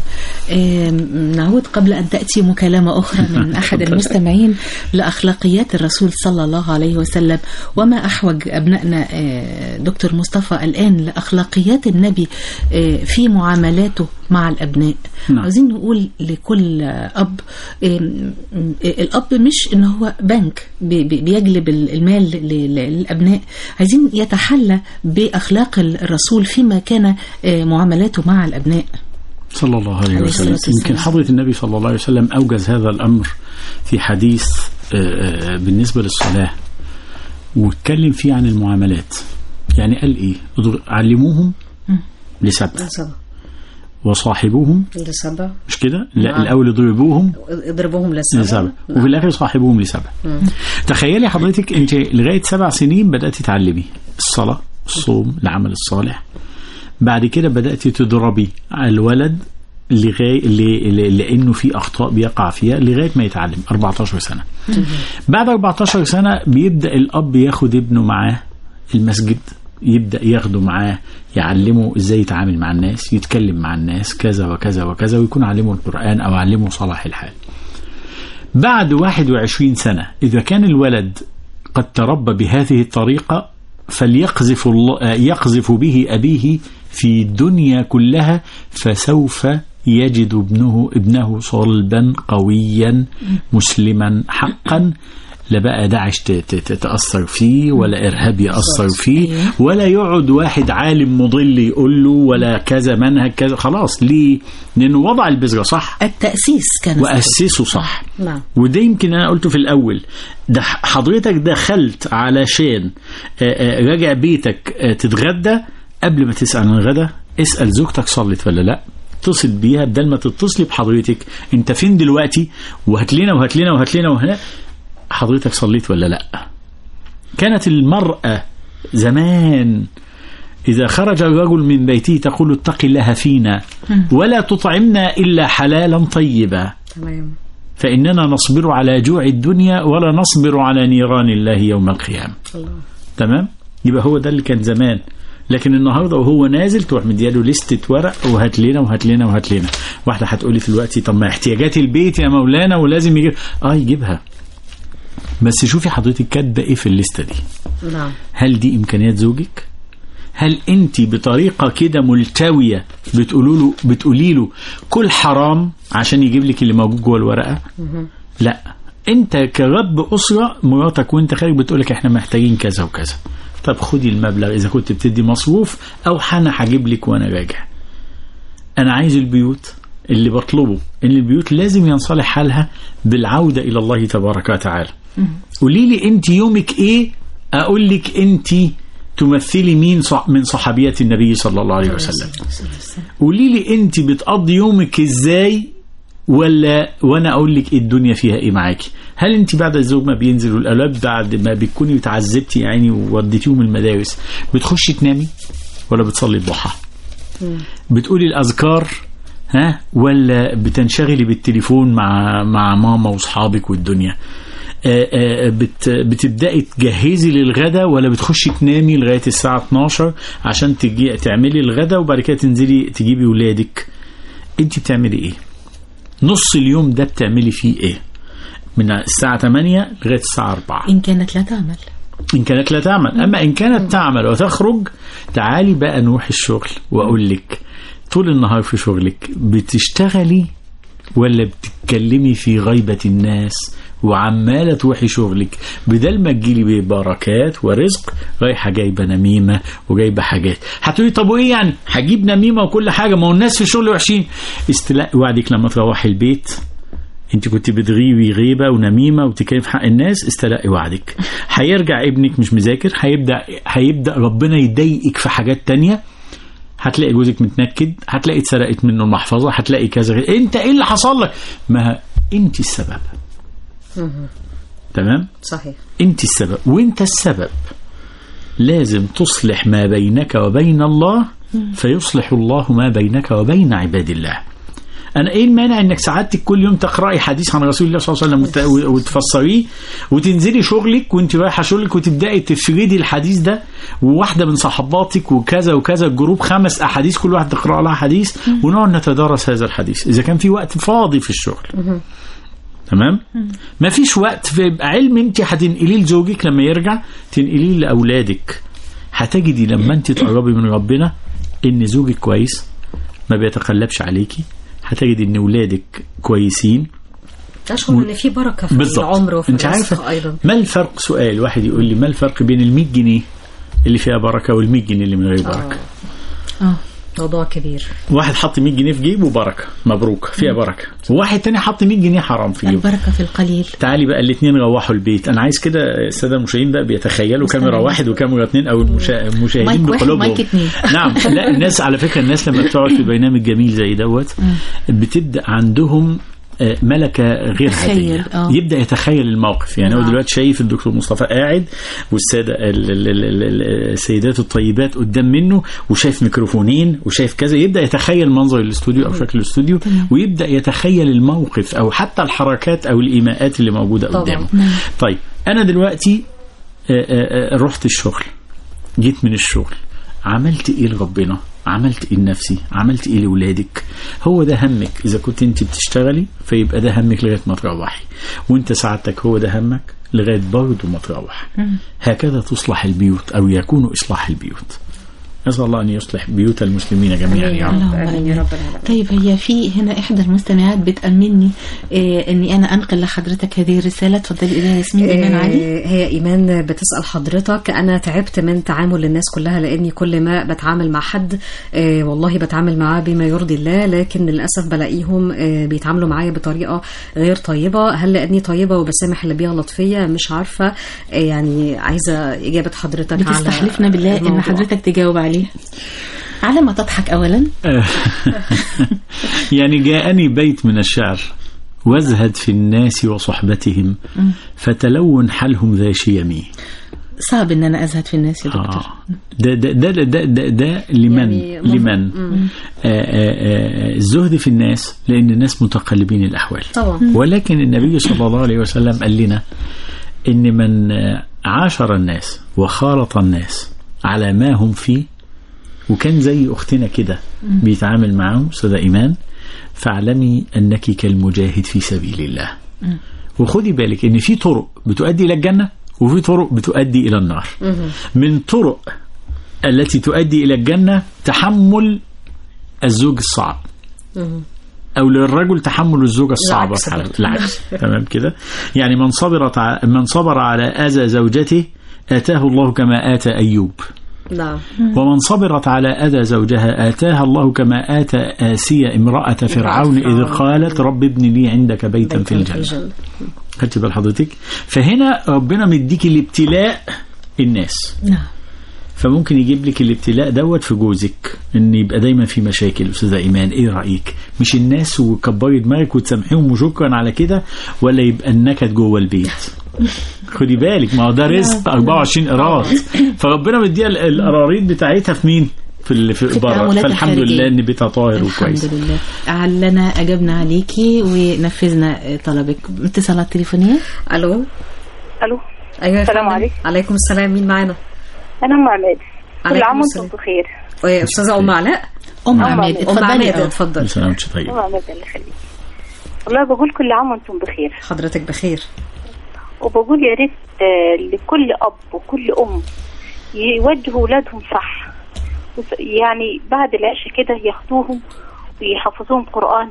آم، نعود قبل أن تأتي مكالمة أخرى من أحد المستمعين لأخلاقيات الرسول صلى الله عليه وسلم وما أحوج أبنائنا آه، دكتور مصطفى الآن لأخلاقيات النبي آه، في معاملاته مع الأبناء نعم. عاوزين نقول لكل أب آم، آه، الأب مش إن هو بنك بي- بي- بيجلب المال ل- ل- للأبناء عايزين يتحلى بأخلاق الرسول فيما كان آه، معاملاته مع الأبناء صلى الله عليه عليه وسلم الصلاة والسلام. يمكن حضرة النبي صلى الله عليه وسلم أوجز هذا الأمر في حديث آه، آه، بالنسبة للصلاة واتكلم فيه عن المعاملات يعني قال إيه اضر- علموهم لسبع لسبع وصاحبوهم لسبع مش كده لا نعم. الأول اضربوهم اضربوهم لسبع لسبع وفي الآخر صاحبوهم لسبع مم. تخيلي حضرتك أنت لغاية سبع سنين بدأت تتعلمي الصلاة الصوم العمل الصالح بعد كده بدأت تضربي على الولد لغاية ل- ل- لأنه في أخطاء بيقع فيها لغاية ما يتعلم 14 سنة بعد 14 سنة بيبدأ الأب ياخد ابنه معاه المسجد يبدأ ياخده معاه يعلمه ازاي يتعامل مع الناس يتكلم مع الناس كذا وكذا وكذا ويكون علمه القرآن أو علمه صلاح الحال بعد 21 سنة إذا كان الولد قد تربى بهذه الطريقة فليقذف الله آه، يقذف به أبيه في الدنيا كلها فسوف يجد ابنه ابنه صلبا قويا مسلما حقا لا بقى داعش ت- ت- تتأثر فيه ولا إرهاب يأثر فيه ولا يقعد واحد عالم مضل يقول له ولا كذا منهج كذا خلاص ليه؟ لأنه وضع البذرة صح التأسيس كان وأسسه صح نعم وده يمكن انا قلته في الاول ده حضرتك دخلت علشان آه، آه، راجع بيتك آه، تتغدى قبل ما تسال عن الغدا اسال زوجتك صلت ولا لا اتصل بيها بدل ما تتصلي بحضرتك انت فين دلوقتي وهات لنا وهات لنا وهات لنا وهنا حضرتك صليت ولا لا كانت المرأة زمان إذا خرج الرجل من بيته تقول اتق الله فينا ولا تطعمنا إلا حلالا طيبا تمام فإننا نصبر على جوع الدنيا ولا نصبر على نيران الله يوم القيامة الله تمام يبقى هو ده اللي كان زمان لكن النهارده وهو نازل تروح مدياله لستة ورق وهات لنا وهات لنا وهات لنا واحدة هتقولي دلوقتي طب ما احتياجات البيت يا مولانا ولازم يجيب اه يجيبها بس شوفي حضرتك كاتبه ايه في الليسته دي نعم هل دي امكانيات زوجك هل انت بطريقه كده ملتويه بتقولوا له بتقولي له كل حرام عشان يجيب لك اللي موجود جوه الورقه مهم. لا انت كرب اسره مراتك وانت خارج بتقول لك احنا محتاجين كذا وكذا طب خدي المبلغ اذا كنت بتدي مصروف او انا هجيب لك وانا راجع انا عايز البيوت اللي بطلبه ان البيوت لازم ينصلح حالها بالعوده الى الله تبارك وتعالى قولي لي انت يومك ايه اقول لك انت تمثلي مين صح من صحابيات النبي صلى الله عليه وسلم قولي لي انت بتقضي يومك ازاي ولا وانا اقول لك إيه الدنيا فيها ايه معاكي هل انت بعد الزوج ما بينزل والاولاد بعد ما بتكوني اتعذبتي يعني ووديتيهم المدارس بتخشي تنامي ولا بتصلي الضحى بتقولي الاذكار ها ولا بتنشغلي بالتليفون مع مع ماما واصحابك والدنيا آه، آه، بت بتبدأي تجهزي للغدا ولا بتخشي تنامي لغاية الساعة 12 عشان تجي تعملي الغدا وبعد كده تنزلي تجيبي ولادك انت بتعملي ايه نص اليوم ده بتعملي فيه ايه من الساعة 8 لغاية الساعة 4 إن كانت لا تعمل إن كانت لا تعمل أما إن كانت تعمل وتخرج تعالي بقى نروح الشغل وأقول لك طول النهار في شغلك بتشتغلي ولا بتتكلمي في غيبة الناس وعمالة تروحي شغلك بدل ما تجيلي ببركات ورزق رايحة جايبة نميمة وجايبة حاجات هتقولي طب وايه يعني هجيب نميمة وكل حاجة ما هو الناس في الشغل وحشين استلاء وعدك لما تروحي البيت انت كنت بتغيبي غيبه ونميمه وتتكلمي في حق الناس استلقي وعدك هيرجع ابنك مش مذاكر هيبدا هيبدا ربنا يضايقك في حاجات تانية هتلاقي جوزك متنكد هتلاقي اتسرقت منه المحفظه هتلاقي كذا انت ايه اللي حصل لك ما انت السبب تمام صحيح انت السبب وانت السبب لازم تصلح ما بينك وبين الله فيصلح الله ما بينك وبين عباد الله انا ايه المانع انك سعادتك كل يوم تقراي حديث عن رسول الله صلى الله عليه وسلم وت- وتفسريه وتنزلي شغلك وانت رايحه شغلك وتبداي تفردي الحديث ده وواحده من صحباتك وكذا وكذا الجروب خمس احاديث كل واحد تقرا لها حديث ونقعد نتدارس هذا الحديث اذا كان في وقت فاضي في الشغل تمام ما فيش وقت فيبقى علم انت هتنقليه لزوجك لما يرجع تنقليه لاولادك هتجدي لما انت تقربي من ربنا ان زوجك كويس ما بيتقلبش عليكي هتجد ان ولادك كويسين تشعر ان في بركه في بالظبط. العمر وفي انت الرزق عارفه ايضا ما الفرق سؤال واحد يقول لي ما الفرق بين ال 100 جنيه اللي فيها بركه وال 100 جنيه اللي من غير بركه اه موضوع كبير واحد حط 100 جنيه في جيبه بركه مبروك فيها بركه وواحد تاني حط 100 جنيه حرام في جيبه البركة في القليل تعالي بقى الاثنين روحوا البيت انا عايز كده الساده المشاهدين بقى بيتخيلوا مستمعين. كاميرا واحد وكاميرا اثنين او المشا- المشاهدين مايك واحد بقلوبهم ومايك اتنين. نعم لا الناس على فكره الناس لما بتقعد في برنامج جميل زي دوت بتبدا عندهم آه، ملكة غير تخيل، عادية آه. يبدأ يتخيل الموقف يعني هو نعم. دلوقتي شايف الدكتور مصطفى قاعد والسادة ال- ال- ال- ال- السيدات الطيبات قدام منه وشايف ميكروفونين وشايف كذا يبدأ يتخيل منظر الاستوديو أو شكل الاستوديو ويبدأ يتخيل الموقف أو حتى الحركات أو الإيماءات اللي موجودة طبعاً. قدامه نعم. طيب أنا دلوقتي آه، آه، آه، رحت الشغل جيت من الشغل عملت ايه لربنا عملت ايه لنفسي عملت ايه لاولادك هو ده همك اذا كنت انت بتشتغلي فيبقى ده همك لغايه ما تروحي وانت سعادتك هو ده همك لغايه برضه ما تروح هكذا تصلح البيوت او يكون اصلاح البيوت نسال الله ان يصلح بيوت المسلمين جميعا يا رب اللهم آمين يا آمين. رب العالمين. طيب هي في هنا إحدى المستمعات بتأمني إيه إني أنا أنقل لحضرتك هذه الرسالة تفضلي إليها ياسمين إيمان آه، علي هي ايمان بتسال حضرتك انا تعبت من تعامل الناس كلها لاني كل ما بتعامل مع حد آه، والله بتعامل معاه بما يرضي الله لكن للاسف بلاقيهم آه، بيتعاملوا معايا بطريقه غير طيبه هل لاني طيبه وبسامح اللي بيغلط فيا مش عارفه آه، يعني عايزه اجابه حضرتك على بتستحلفنا بالله إن الموضوع. حضرتك تجاوب عليه على ما تضحك أولا يعني جاءني بيت من الشعر وازهد في الناس وصحبتهم فتلون حالهم ذا شيمي صعب إن أنا أزهد في الناس يا دكتور آه. ده ده ده ده, ده, ده لمن يعني لمن آه آه آه الزهد في الناس لأن الناس متقلبين الأحوال طبعا ولكن النبي صلى الله عليه وسلم قال لنا إن من آه، عاشر الناس وخالط الناس على ما هم فيه وكان زي أختنا كده بيتعامل معهم أستاذة إيمان فاعلمي أنك كالمجاهد في سبيل الله وخدي بالك ان في طرق بتؤدي الى الجنه وفي طرق بتؤدي الى النار من طرق التي تؤدي الى الجنه تحمل الزوج الصعب او للرجل تحمل الزوجه الصعبه العكس في حالة- برضه. العكس تمام كده يعني من صبرت ع- من صبر على اذى زوجته اتاه الله كما اتى ايوب نعم ومن صبرت على أذى زوجها آتاها الله كما آتى آسية امرأة فرعون إذ قالت رب ابن لي عندك بيتا في الجنة خدت بال حضرتك فهنا ربنا مديك الابتلاء الناس نعم فممكن يجيب لك الابتلاء دوت في جوزك ان يبقى دايما في مشاكل استاذه ايمان ايه رايك مش الناس وكبري دماغك وتسامحيهم وشكرا على كده ولا يبقى النكد جوه البيت خدي بالك ما هو ده رزق 24 قراط فربنا مديها ال- القراريط بتاعتها في مين في ال- في في بره التعاملات فالحمد الخارجية. لله ان بيتها طاهر الحمد وكويس لله علنا اجبنا عليكي ونفذنا طلبك اتصالات تليفونيه الو الو ايوه يا السلام فندم. عليكم. عليكم السلام مين معانا انا ام عماد كل عليكم عام السلام. وانتم بخير إيه، استاذه ام علاء ام أم عماد عماد. ام اتفضلي عماد اه. اتفضل سلام وانت طيب ام عماد الله يخليك والله بقول كل عام وانتم بخير حضرتك بخير وبقول يا ريت آه، لكل اب وكل ام يوجهوا اولادهم صح وس- يعني بعد العشاء كده ياخدوهم ويحفظوهم قران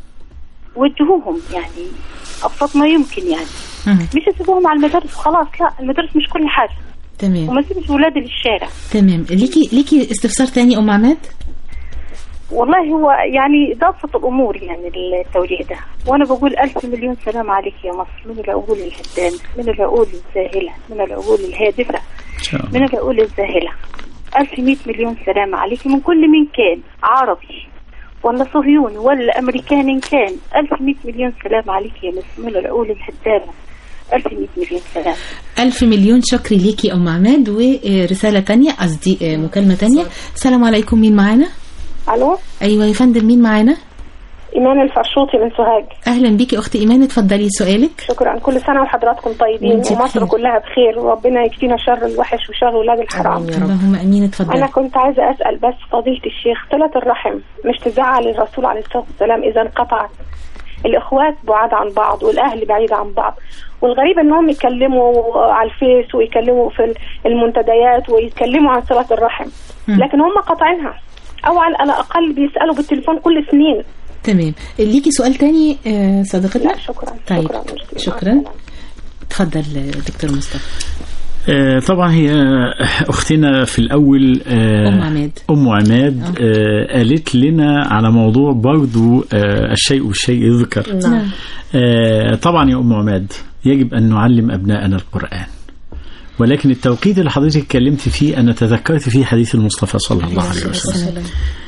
وجهوهم يعني ابسط ما يمكن يعني مم. مش يسيبوهم على المدارس وخلاص لا المدارس مش كل حاجه تمام وما تسيبش ولادي للشارع تمام ليكي ليكي استفسار تاني ام عماد والله هو يعني ده ابسط الامور يعني التوجيه ده وانا بقول الف مليون سلام عليك يا مصر من العقول الهدامه من العقول الزاهله من العقول الهادفه ان شاء الله من العقول الزاهله الف مئة مليون سلام عليك من كل من كان عربي ولا صهيوني ولا امريكان كان الف مئة مليون سلام عليك يا مصر من العقول الهدامه الف مئة مليون سلام ألف مليون شكر ليكي أم عماد ورسالة تانية قصدي آه، مكالمة تانية السلام عليكم مين معانا الو أيوة يا فندم مين معانا ايمان الفرشوطي من سوهاج أهلا بيكي أختي إيمان اتفضلي سؤالك شكرا كل سنه وحضراتكم طيبين وانتي ومصر بخير. كلها بخير وربنا يكفينا شر الوحش وشر ولاد الحرام اللهم أمين انا اتفضلي كنت عايزه اسال بس فضيله الشيخ صله الرحم مش تزعل الرسول عليه الصلاه والسلام اذا انقطعت الاخوات بعاد عن بعض والاهل بعيد عن بعض والغريب انهم يتكلموا على الفيس ويكلموا في المنتديات ويتكلموا عن صله الرحم لكن هم قاطعينها او على الاقل بيسالوا بالتليفون كل سنين تمام ليكي سؤال تاني آه، صديقتنا لا شكرا طيب شكرا ميرسي. مع شكرا السلامة. اتفضل آه، دكتور مصطفى آه، طبعا هي اختنا في الاول آه، أم عماد. ام عماد آه، قالت لنا على موضوع برضو آه، الشيء والشيء يذكر نعم آه، طبعا يا ام عماد يجب ان نعلم ابنائنا القران ولكن التوقيت اللي حضرتك اتكلمت فيه انا تذكرت فيه حديث المصطفى صلى الله عليه وسلم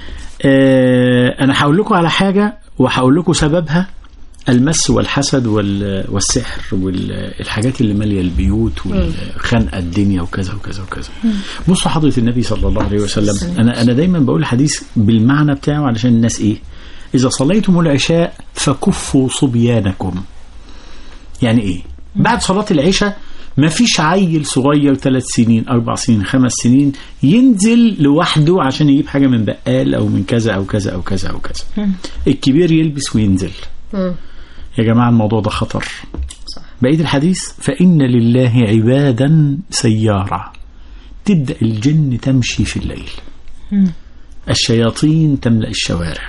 آه، انا هقول لكم على حاجه وهقول لكم سببها المس والحسد وال- والسحر والحاجات اللي ماليه البيوت والخنقه الدنيا وكذا وكذا وكذا بصوا حضره النبي صلى الله عليه وسلم انا انا دايما بقول حديث بالمعنى بتاعه علشان الناس ايه اذا صليتم العشاء فكفوا صبيانكم يعني ايه بعد صلاه العشاء ما فيش عيل صغير ثلاث سنين أربع سنين خمس سنين ينزل لوحده عشان يجيب حاجة من بقال أو من كذا أو كذا أو كذا أو كذا الكبير يلبس وينزل يا جماعة الموضوع ده خطر صح. بقية الحديث فإن لله عبادا سيارة تبدأ الجن تمشي في الليل الشياطين تملأ الشوارع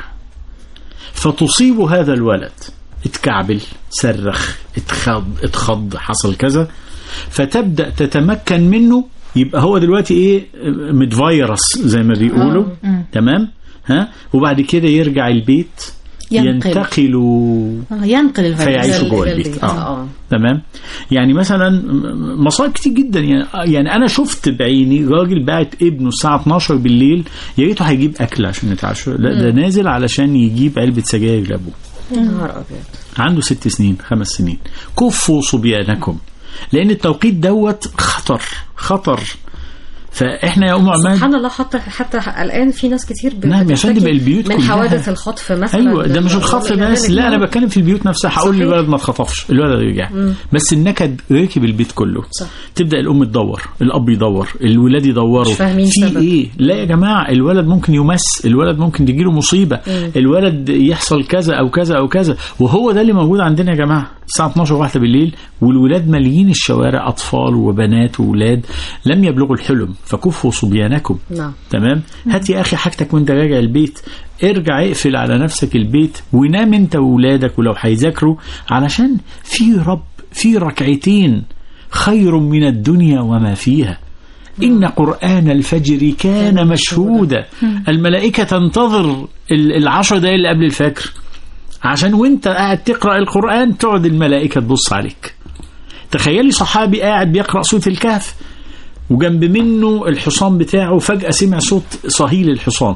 فتصيب هذا الولد اتكعبل صرخ اتخض اتخض حصل كذا فتبدأ تتمكن منه يبقى هو دلوقتي ايه متفيرس زي ما بيقولوا تمام ها وبعد كده يرجع البيت ينقل. ينتقلوا آه، ينقل الفيروس فيعيشوا جوه إلى البيت البيت. اه آه. تمام يعني مثلا م- مصايب كتير جدا يعني يعني انا شفت بعيني راجل باعت ابنه الساعه 12 بالليل يا ريته هيجيب اكل عشان يتعشى لا ده نازل علشان يجيب علبه سجاير لابوه نهار ابيض عنده ست سنين خمس سنين كفوا صبيانكم لان التوقيت دوت خطر خطر فاحنا يا ام عماد سبحان الله حتى حتى الان في ناس كتير ب- نعم يا بتشتكي فندم، البيوت من كلها. حوادث الخطف مثلا ايوه ده مش الخطف وغير بس ذلك. لا انا نعم. بتكلم في البيوت نفسها هقول صحيح. للولد ما اتخطفش الولد رجع بس النكد ركب البيت كله صح. تبدا الام تدور الاب يدور الولاد يدوروا مش فاهمين في سبب. ايه لا يا جماعه الولد ممكن يمس الولد ممكن تجيله مصيبه الولد يحصل كذا او كذا او كذا وهو ده اللي موجود عندنا يا جماعه الساعه 12 واحدة بالليل والولاد ماليين الشوارع اطفال وبنات واولاد لم يبلغوا الحلم فكفوا صبيانكم نعم تمام هات يا اخي حاجتك وانت راجع البيت ارجع اقفل على نفسك البيت ونام انت واولادك ولو هيذاكروا علشان في رب في ركعتين خير من الدنيا وما فيها إن قرآن الفجر كان مشهودا الملائكة تنتظر ال- العشر دقايق اللي قبل الفجر عشان وانت قاعد تقرأ القرآن تقعد الملائكة تبص عليك تخيلي صحابي قاعد بيقرأ سورة الكهف وجنب منه الحصان بتاعه فجأة سمع صوت صهيل الحصان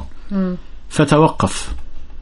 فتوقف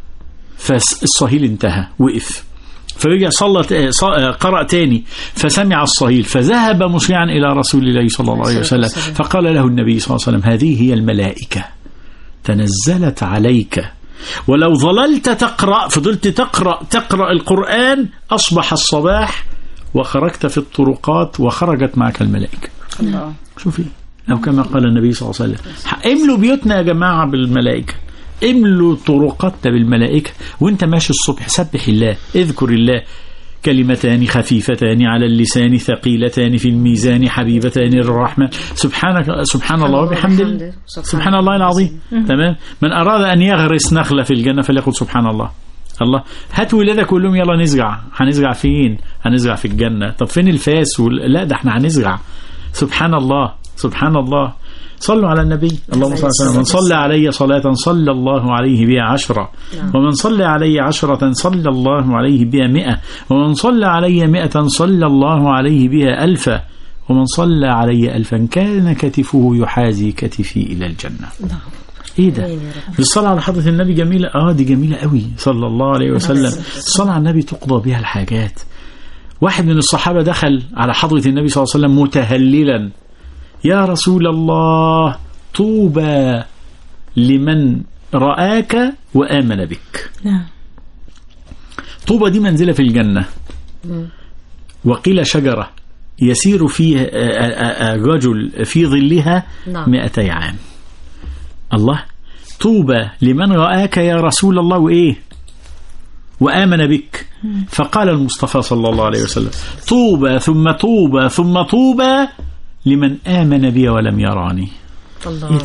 فالصهيل انتهى وقف فرجع صلى ت- ص- قرأ تاني فسمع الصهيل فذهب مسرعا إلى رسول الله صلى الله عليه وسلم فقال له النبي صلى الله عليه وسلم هذه هي الملائكة تنزلت عليك ولو ظللت تقرأ فضلت تقرأ تقرأ القرآن أصبح الصباح وخرجت في الطرقات وخرجت معك الملائكة الله شوفي أو كما قال النبي صلى الله عليه وسلم املوا بيوتنا يا جماعة بالملائكة املوا طرقاتنا بالملائكة وانت ماشي الصبح سبح الله اذكر الله كلمتان خفيفتان على اللسان ثقيلتان في الميزان حبيبتان للرحمن سبحانك سبحان الله وبحمده سبحان الله العظيم تمام من أراد أن يغرس نخلة في الجنة فليقل سبحان الله الله هات ولادك كلهم لهم يلا نزرع هنزرع فين هنزرع في الجنة طب فين الفاس وال... لا ده احنا هنزرع سبحان الله سبحان الله صلوا على النبي اللهم صل على وسلم من صلى علي صلاة صلى الله عليه بها عشرة ومن صلى علي عشرة صلى الله عليه بها مئة ومن صلى علي مئة صلى الله عليه بها ألفا ومن صلى علي ألفا كان كتفه يحازي كتفي إلى الجنة ايه ده الصلاة على حضرة النبي جميلة اه دي جميلة قوي صلى الله عليه وسلم الصلاة على النبي تقضى بها الحاجات واحد من الصحابة دخل على حضرة النبي صلى الله عليه وسلم متهللا يا رسول الله طوبى لمن رآك وآمن بك نعم طوبى دي منزلة في الجنة وقيل شجرة يسير فيه رجل في ظلها نعم. مئتي عام الله طوبى لمن رآك يا رسول الله وإيه وآمن بك فقال المصطفى صلى الله عليه وسلم طوبى ثم طوبى ثم طوبى لمن آمن بي ولم يراني الله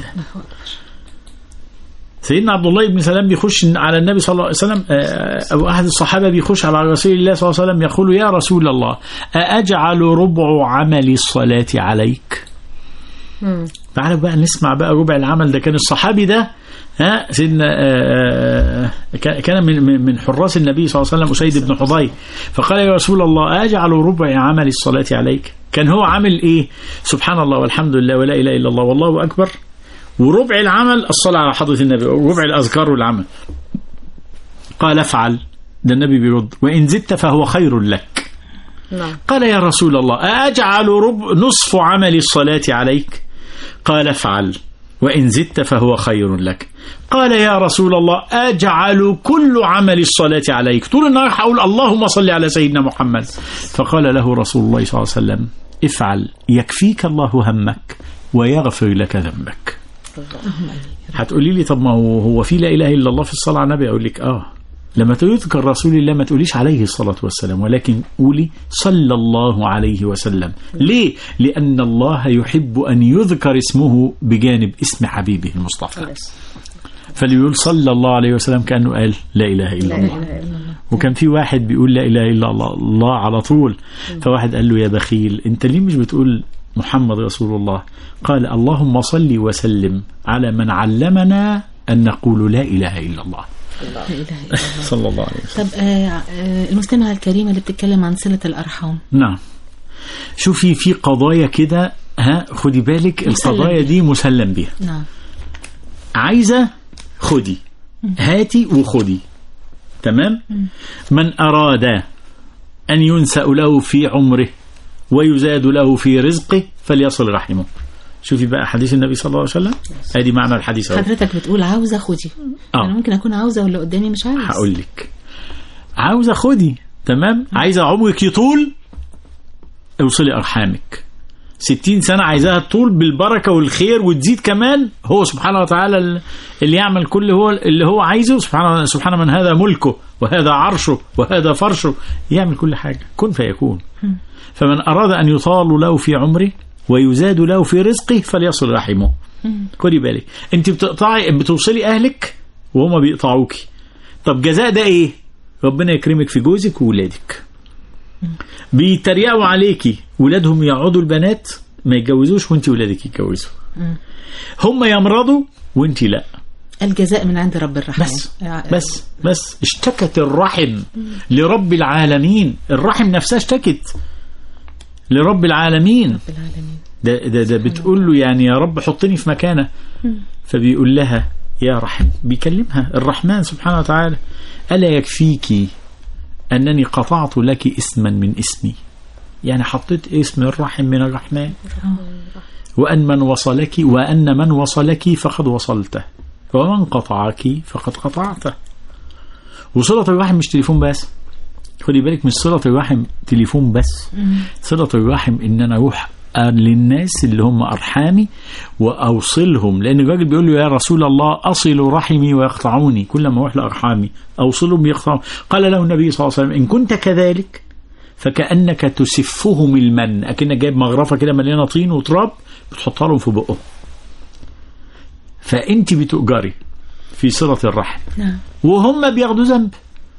سيدنا عبد الله بن سلام بيخش على النبي صلى الله عليه وسلم آه، أو أحد الصحابة بيخش على رسول الله صلى الله عليه وسلم يقول يا رسول الله أأجعل ربع عمل الصلاة عليك مم. تعالوا بقى نسمع بقى ربع العمل ده كان الصحابي ده ها سيدنا آه، آه، كان- كان من من- من حراس النبي صلى الله عليه وسلم أسيد بن حضير فقال يا رسول الله أجعل ربع عمل الصلاة عليك كان هو عامل إيه سبحان الله والحمد لله ولا إله إلا الله والله أكبر وربع العمل الصلاة على حضرة النبي وربع الأذكار والعمل قال افعل ده النبي بيرد وإن زدت فهو خير لك نعم قال يا رسول الله أجعل رب نصف عمل الصلاة عليك قال افعل وإن زدت فهو خير لك قال يا رسول الله أجعل كل عمل الصلاة عليك طول النهار هقول اللهم صل على سيدنا محمد فقال له رسول الله صلى الله عليه وسلم افعل يكفيك الله همك ويغفر لك ذنبك هتقولي لي طب ما هو هو في لا اله الا الله في الصلاه على النبي اقول لك اه لما تذكر رسول الله ما تقوليش عليه الصلاة والسلام ولكن قولي صلى الله عليه وسلم ليه؟ لأن الله يحب أن يذكر اسمه بجانب اسم حبيبه المصطفى فليقول صلى الله عليه وسلم كأنه قال لا إله إلا لا الله إله إلا الله وكان في واحد بيقول لا إله إلا الله, الله على طول فواحد قال له يا بخيل أنت ليه مش بتقول محمد رسول الله قال اللهم صل وسلم على من علمنا أن نقول لا إله إلا الله لا إله إلا الله صلى الله عليه وسلم طب آه، آه، المستمعة الكريمة اللي بتتكلم عن صلة الأرحام نعم شوفي في قضايا كده ها خدي بالك مسلم القضايا بيها. دي مسلم بيها نعم عايزة خدي هاتي وخدي تمام من أراد أن ينسأ له في عمره ويزاد له في رزقه فليصل رحمه شوفي بقى حديث النبي صلى الله عليه وسلم ادي معنى الحديث أهو. حضرتك بتقول عاوزة خدي آه. أنا ممكن أكون عاوزة واللي قدامي مش عاوز هقول لك عاوزة خدي تمام عايزة عمرك يطول اوصلي أرحامك ستين سنة عايزاها تطول بالبركة والخير وتزيد كمان هو سبحانه وتعالى ال- اللي يعمل كل هو اللي هو عايزه سبحانه سبحانه من هذا ملكه وهذا عرشه وهذا فرشه يعمل كل حاجة كن فيكون فمن أراد أن يطال له في عمره ويزاد له في رزقه فليصل رحمه خدي بالك انت بتقطعي بتوصلي اهلك وهما بيقطعوكي طب جزاء ده ايه ربنا يكرمك في جوزك وولادك بيتريقوا عليكي ولادهم يقعدوا البنات ما يتجوزوش وانت ولادك يتجوزوا مم. هم يمرضوا وانت لا الجزاء من عند رب الرحمن بس آه، بس بس اشتكت الرحم لرب العالمين الرحم نفسها اشتكت لرب العالمين العالمين ده, ده, ده بتقول له يعني يا رب حطني في مكانه فبيقول لها يا رحم بيكلمها الرحمن سبحانه وتعالى ألا يكفيك أنني قطعت لك اسما من اسمي يعني حطيت اسم الرحم من الرحمن وأن من وصلك وأن من وصلك فقد وصلته ومن قطعك فقد قطعته وصلة الرحم مش تليفون بس خدي بالك مش صلة الرحم تليفون بس صلة الرحم ان انا اروح للناس اللي هم ارحامي واوصلهم لان الراجل بيقول له يا رسول الله اصل رحمي ويقطعوني كل ما اروح لارحامي اوصلهم يقطعون قال له النبي صلى الله عليه وسلم ان كنت كذلك فكانك تسفهم المن اكنك جايب مغرفه كده مليانه طين وتراب بتحطها لهم في بقهم فانت بتؤجري في صله الرحم نعم وهم بياخدوا ذنب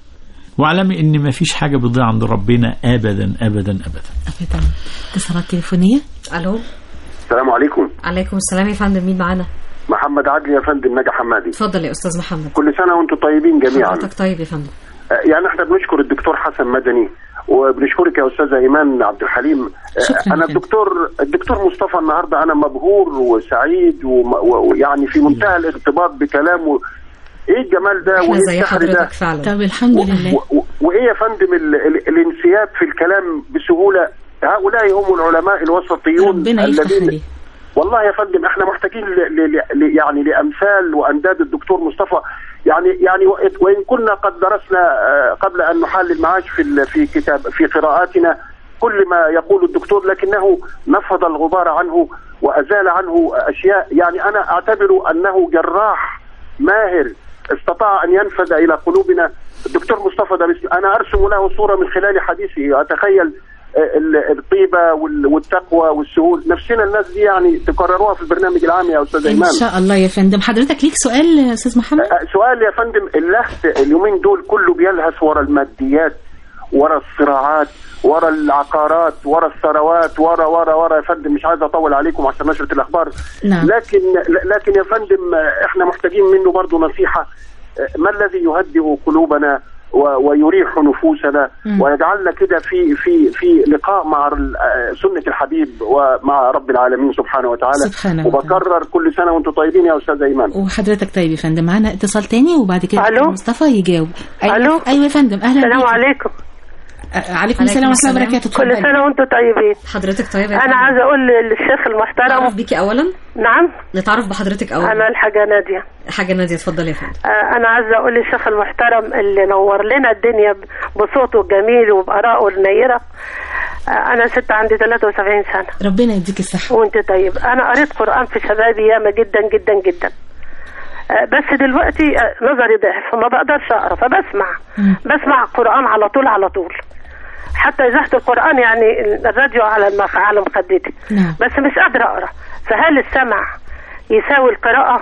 واعلمي ان ما فيش حاجه بتضيع عند ربنا ابدا ابدا ابدا ابدا اتصالات تليفونيه الو السلام عليكم عليكم السلام يا فندم مين معانا محمد عدلي يا فندم نجا حمادي اتفضل يا استاذ محمد كل سنه وانتم طيبين جميعا حضرتك طيب يا فندم آه، يعني احنا بنشكر الدكتور حسن مدني وبنشكرك يا استاذه ايمان عبد الحليم آه، شكراً انا لك. الدكتور الدكتور مصطفى النهارده انا مبهور وسعيد وم- و- ويعني في منتهى الارتباط بكلامه ايه الجمال ده احنا وايه زي السحر ده حضرتك فعلا طب الحمد لله و- و- وايه يا فندم ال- ال- الانسياب في الكلام بسهوله هؤلاء هم العلماء الوسطيون ربنا يفتح الذين عليه والله يا فندم احنا محتاجين ل ل ل يعني لامثال وانداد الدكتور مصطفى يعني يعني وإ- وان كنا قد درسنا آه، قبل ان نحلل المعاش في ال- في كتاب في قراءاتنا كل ما يقول الدكتور لكنه نفض الغبار عنه وازال عنه اشياء يعني انا اعتبر انه جراح ماهر استطاع ان ينفذ الى قلوبنا الدكتور مصطفى ده بس- انا ارسم له صوره من خلال حديثه اتخيل آه، ال- الطيبه وال- والتقوى والسهول نفسنا الناس دي يعني تكرروها في البرنامج العام يا استاذ ان ايمان شاء الله يا فندم حضرتك ليك سؤال يا استاذ محمد آه، سؤال يا فندم اللهث اليومين دول كله بيلهث ورا الماديات ورا الصراعات ورا العقارات ورا الثروات ورا ورا ورا يا فندم مش عايز اطول عليكم عشان نشره الاخبار نعم. لكن لكن يا فندم آه، احنا محتاجين منه برضه نصيحه آه، ما الذي يهدئ قلوبنا و- ويريح نفوسنا مم. ويجعلنا كده في في في لقاء مع ال- آه، سنه الحبيب ومع رب العالمين سبحانه وتعالى سبحانه وتعالى. وبكرر كل سنه وانتم طيبين يا استاذ ايمان وحضرتك طيب يا فندم معانا اتصال تاني وبعد كده ألو؟ مصطفى يجاوب أيوة ألو؟ ايوه يا فندم اهلا السلام بيك. عليكم آه، عليكم السلام ورحمه الله وبركاته كل اتفضلي. سنه وانتم طيبين حضرتك طيب يا انا فندم. عايزه اقول للشيخ المحترم نتعرف بيكي اولا نعم نتعرف بحضرتك اولا انا الحاجه ناديه حاجه ناديه اتفضلي يا فندم آه، انا عايزه اقول للشيخ المحترم اللي نور لنا الدنيا ب- بصوته الجميل وبارائه النيره آه، انا ست عندي 73 سنه ربنا يديك الصحه وانت طيب انا قريت قران في شبابي ياما جدا جدا جدا آه، بس دلوقتي آه، نظري ضعف فما بقدرش اقرا فبسمع بسمع قران على طول على طول حتى اذاعه القران يعني الراديو على المخ على مخدتي نعم بس مش قادره اقرا فهل السمع يساوي القراءه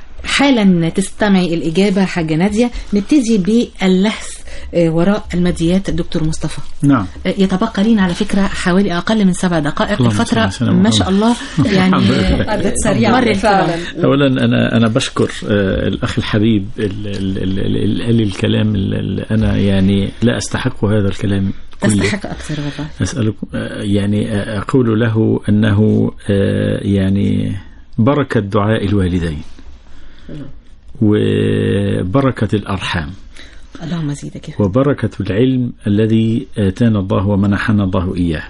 حالا تستمعي الإجابة حاجة نادية نبتدي باللهث آه، وراء الماديات دكتور مصطفى نعم آه، يتبقى لينا على فكرة حوالي أقل من سبع دقائق اللهم صل الفترة على سيدنا ما محمد. شاء الله يعني الحمد لله. عدت سريعة مر الكرام اولا انا انا بشكر آه، الاخ الحبيب اللي اللي قال لي الكلام اللي انا يعني لا استحق هذا الكلام كله تستحق أكثر والله أسألكم آه، يعني آه، أقول له أنه آه، يعني بركة دعاء الوالدين وبركة الأرحام اللهم زيدك يا وبركة العلم الذي آتانا الله ومنحنا الله إياه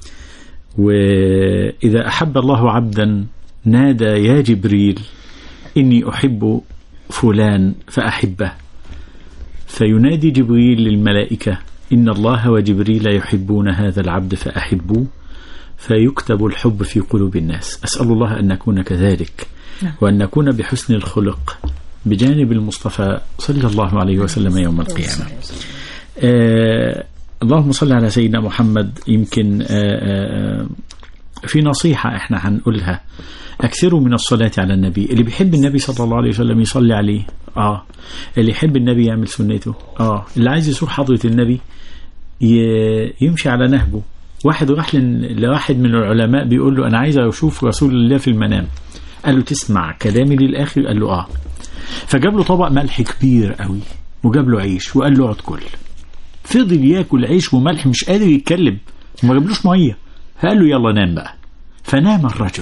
وإذا أحب الله عبدا نادى يا جبريل إني أحب فلان فأحبه فينادي جبريل للملائكة إن الله وجبريل يحبون هذا العبد فأحبوه فيكتب الحب في قلوب الناس أسأل الله أن نكون كذلك نعم. وأن نكون بحسن الخلق بجانب المصطفى صلى الله عليه وسلم يوم القيامة آه اللهم صل على سيدنا محمد يمكن آه آه في نصيحة احنا هنقولها أكثروا من الصلاة على النبي اللي بيحب النبي صلى الله عليه وسلم يصلي عليه آه اللي يحب النبي يعمل سنته آه اللي عايز يزور حضرة النبي ي- يمشي على نهجه واحد راح لن- لواحد من العلماء بيقول له أنا عايز أشوف رسول الله في المنام قال له تسمع كلامي للآخر قال له آه فجاب له طبق ملح كبير قوي وجاب له عيش وقال له اقعد كل فضل ياكل عيش وملح مش قادر يتكلم وما جابلوش ميه فقال له يلا نام بقى فنام الرجل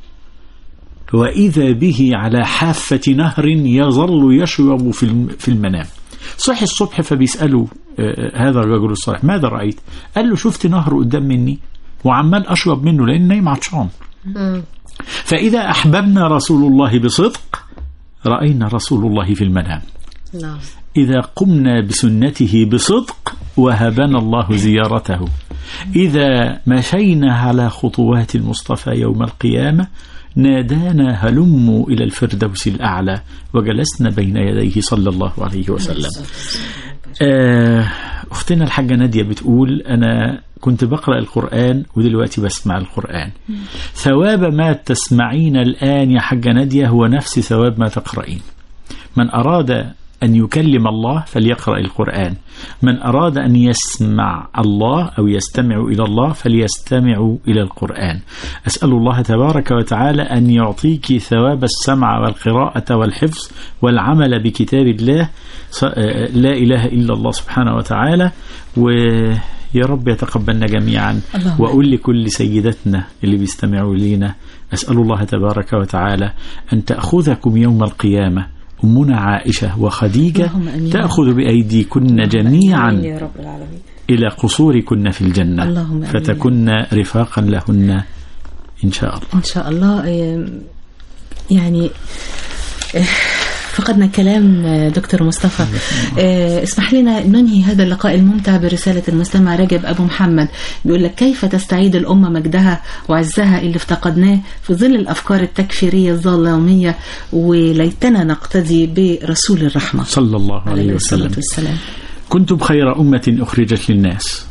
وإذا به على حافة نهر يظل يشرب في الم- في المنام صحي الصبح فبيسأله آه، هذا الرجل الصالح ماذا رأيت قال له شفت نهر قدام مني وعمال أشرب منه لأن نايم عطشان فإذا أحببنا رسول الله بصدق رأينا رسول الله في المنام نعم إذا قمنا بسنته بصدق وهبنا الله زيارته إذا مشينا على خطوات المصطفى يوم القيامة نادانا هلموا إلى الفردوس الأعلى وجلسنا بين يديه صلى الله عليه وسلم آه، أختنا الحاجة نادية بتقول أنا كنت بقرأ القرآن ودلوقتي بسمع القرآن ثواب ما تسمعين الآن يا حاجة نادية هو نفس ثواب ما تقرأين من أراد أن يكلم الله فليقرأ القرآن من أراد أن يسمع الله أو يستمع إلى الله فليستمع إلى القرآن أسأل الله تبارك وتعالى أن يعطيك ثواب السمع والقراءة والحفظ والعمل بكتاب الله ص- آه، لا إله إلا الله سبحانه وتعالى ويا رب يتقبلنا جميعا اللهم وأقول لكل سيدتنا اللي بيستمعوا لينا أسأل الله تبارك وتعالى أن تأخذكم يوم القيامة أمنا عائشة وخديجة اللهم آمين. تأخذ بأيديكن جميعا يا رب العالمين إلى قصوركن في الجنة اللهم آمين. فتكن رفاقا لهن إن شاء الله إن شاء الله آم، يعني آه، فقدنا كلام آه، دكتور مصطفى آه، اسمح لنا ننهي هذا اللقاء الممتع برسالة المستمع رجب أبو محمد بيقول لك كيف تستعيد الأمة مجدها وعزها اللي افتقدناه في ظل الأفكار التكفيرية الظلامية وليتنا نقتدي برسول الرحمة صلى الله عليه عليه الصلاة وسلم والسلام كنتم خير أمة أخرجت للناس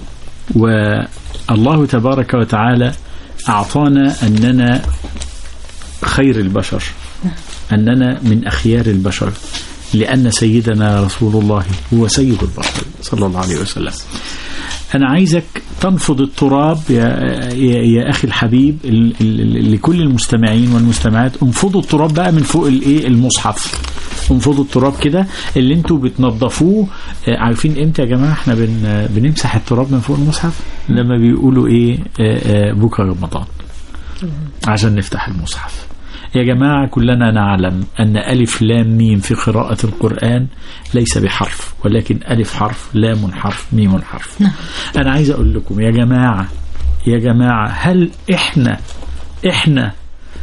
والله تبارك وتعالى أعطانا أننا خير البشر أننا من أخيار البشر لأن سيدنا رسول الله هو سيد البشر صلى الله عليه وسلم أنا عايزك تنفض التراب يا, يا, يا أخي الحبيب ال- ال- ال- لكل المستمعين والمستمعات انفضوا التراب بقى من فوق الإيه المصحف انفضوا التراب كده اللي انتوا بتنظفوه آه، عارفين امتى يا جماعة احنا بن بنمسح التراب من فوق المصحف لما بيقولوا ايه آه، آه، بكرة رمضان عشان نفتح المصحف يا جماعة كلنا نعلم أن ألف لام ميم في قراءة القرآن ليس بحرف ولكن ألف حرف لام حرف ميم حرف نعم. أنا عايز أقول لكم يا جماعة يا جماعة هل إحنا إحنا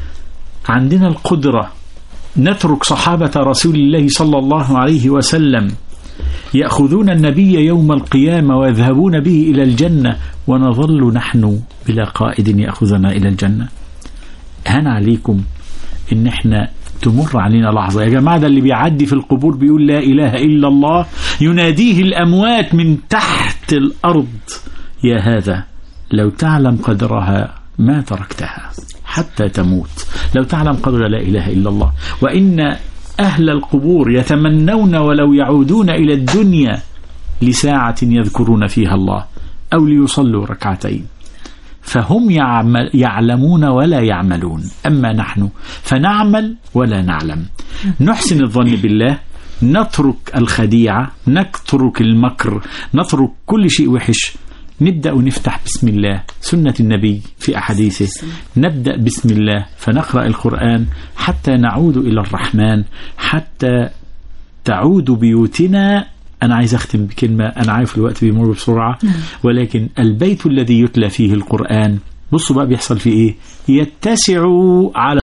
عندنا القدرة نترك صحابة رسول الله صلى الله عليه وسلم يأخذون النبي يوم القيامة ويذهبون به إلى الجنة ونظل نحن بلا قائد يأخذنا إلى الجنة هان عليكم إن إحنا تمر علينا لحظة يا جماعة ده اللي بيعدي في القبور بيقول لا إله إلا الله يناديه الأموات من تحت الأرض يا هذا لو تعلم قدرها ما تركتها حتى تموت لو تعلم قدر لا إله إلا الله وإن أهل القبور يتمنون ولو يعودون إلى الدنيا لساعة يذكرون فيها الله أو ليصلوا ركعتين فهم يعمل يعلمون ولا يعملون أما نحن فنعمل ولا نعلم نحسن الظن بالله نترك الخديعة نترك المكر نترك كل شيء وحش نبدأ نفتح بسم الله سنة النبي في أحاديثه نبدأ بسم الله فنقرأ القرآن حتى نعود إلى الرحمن حتى تعود بيوتنا أنا عايز أختم بكلمة أنا عارف الوقت بيمر بسرعة ولكن البيت الذي يتلى فيه القرآن بصوا بقى بيحصل فيه إيه يتسع على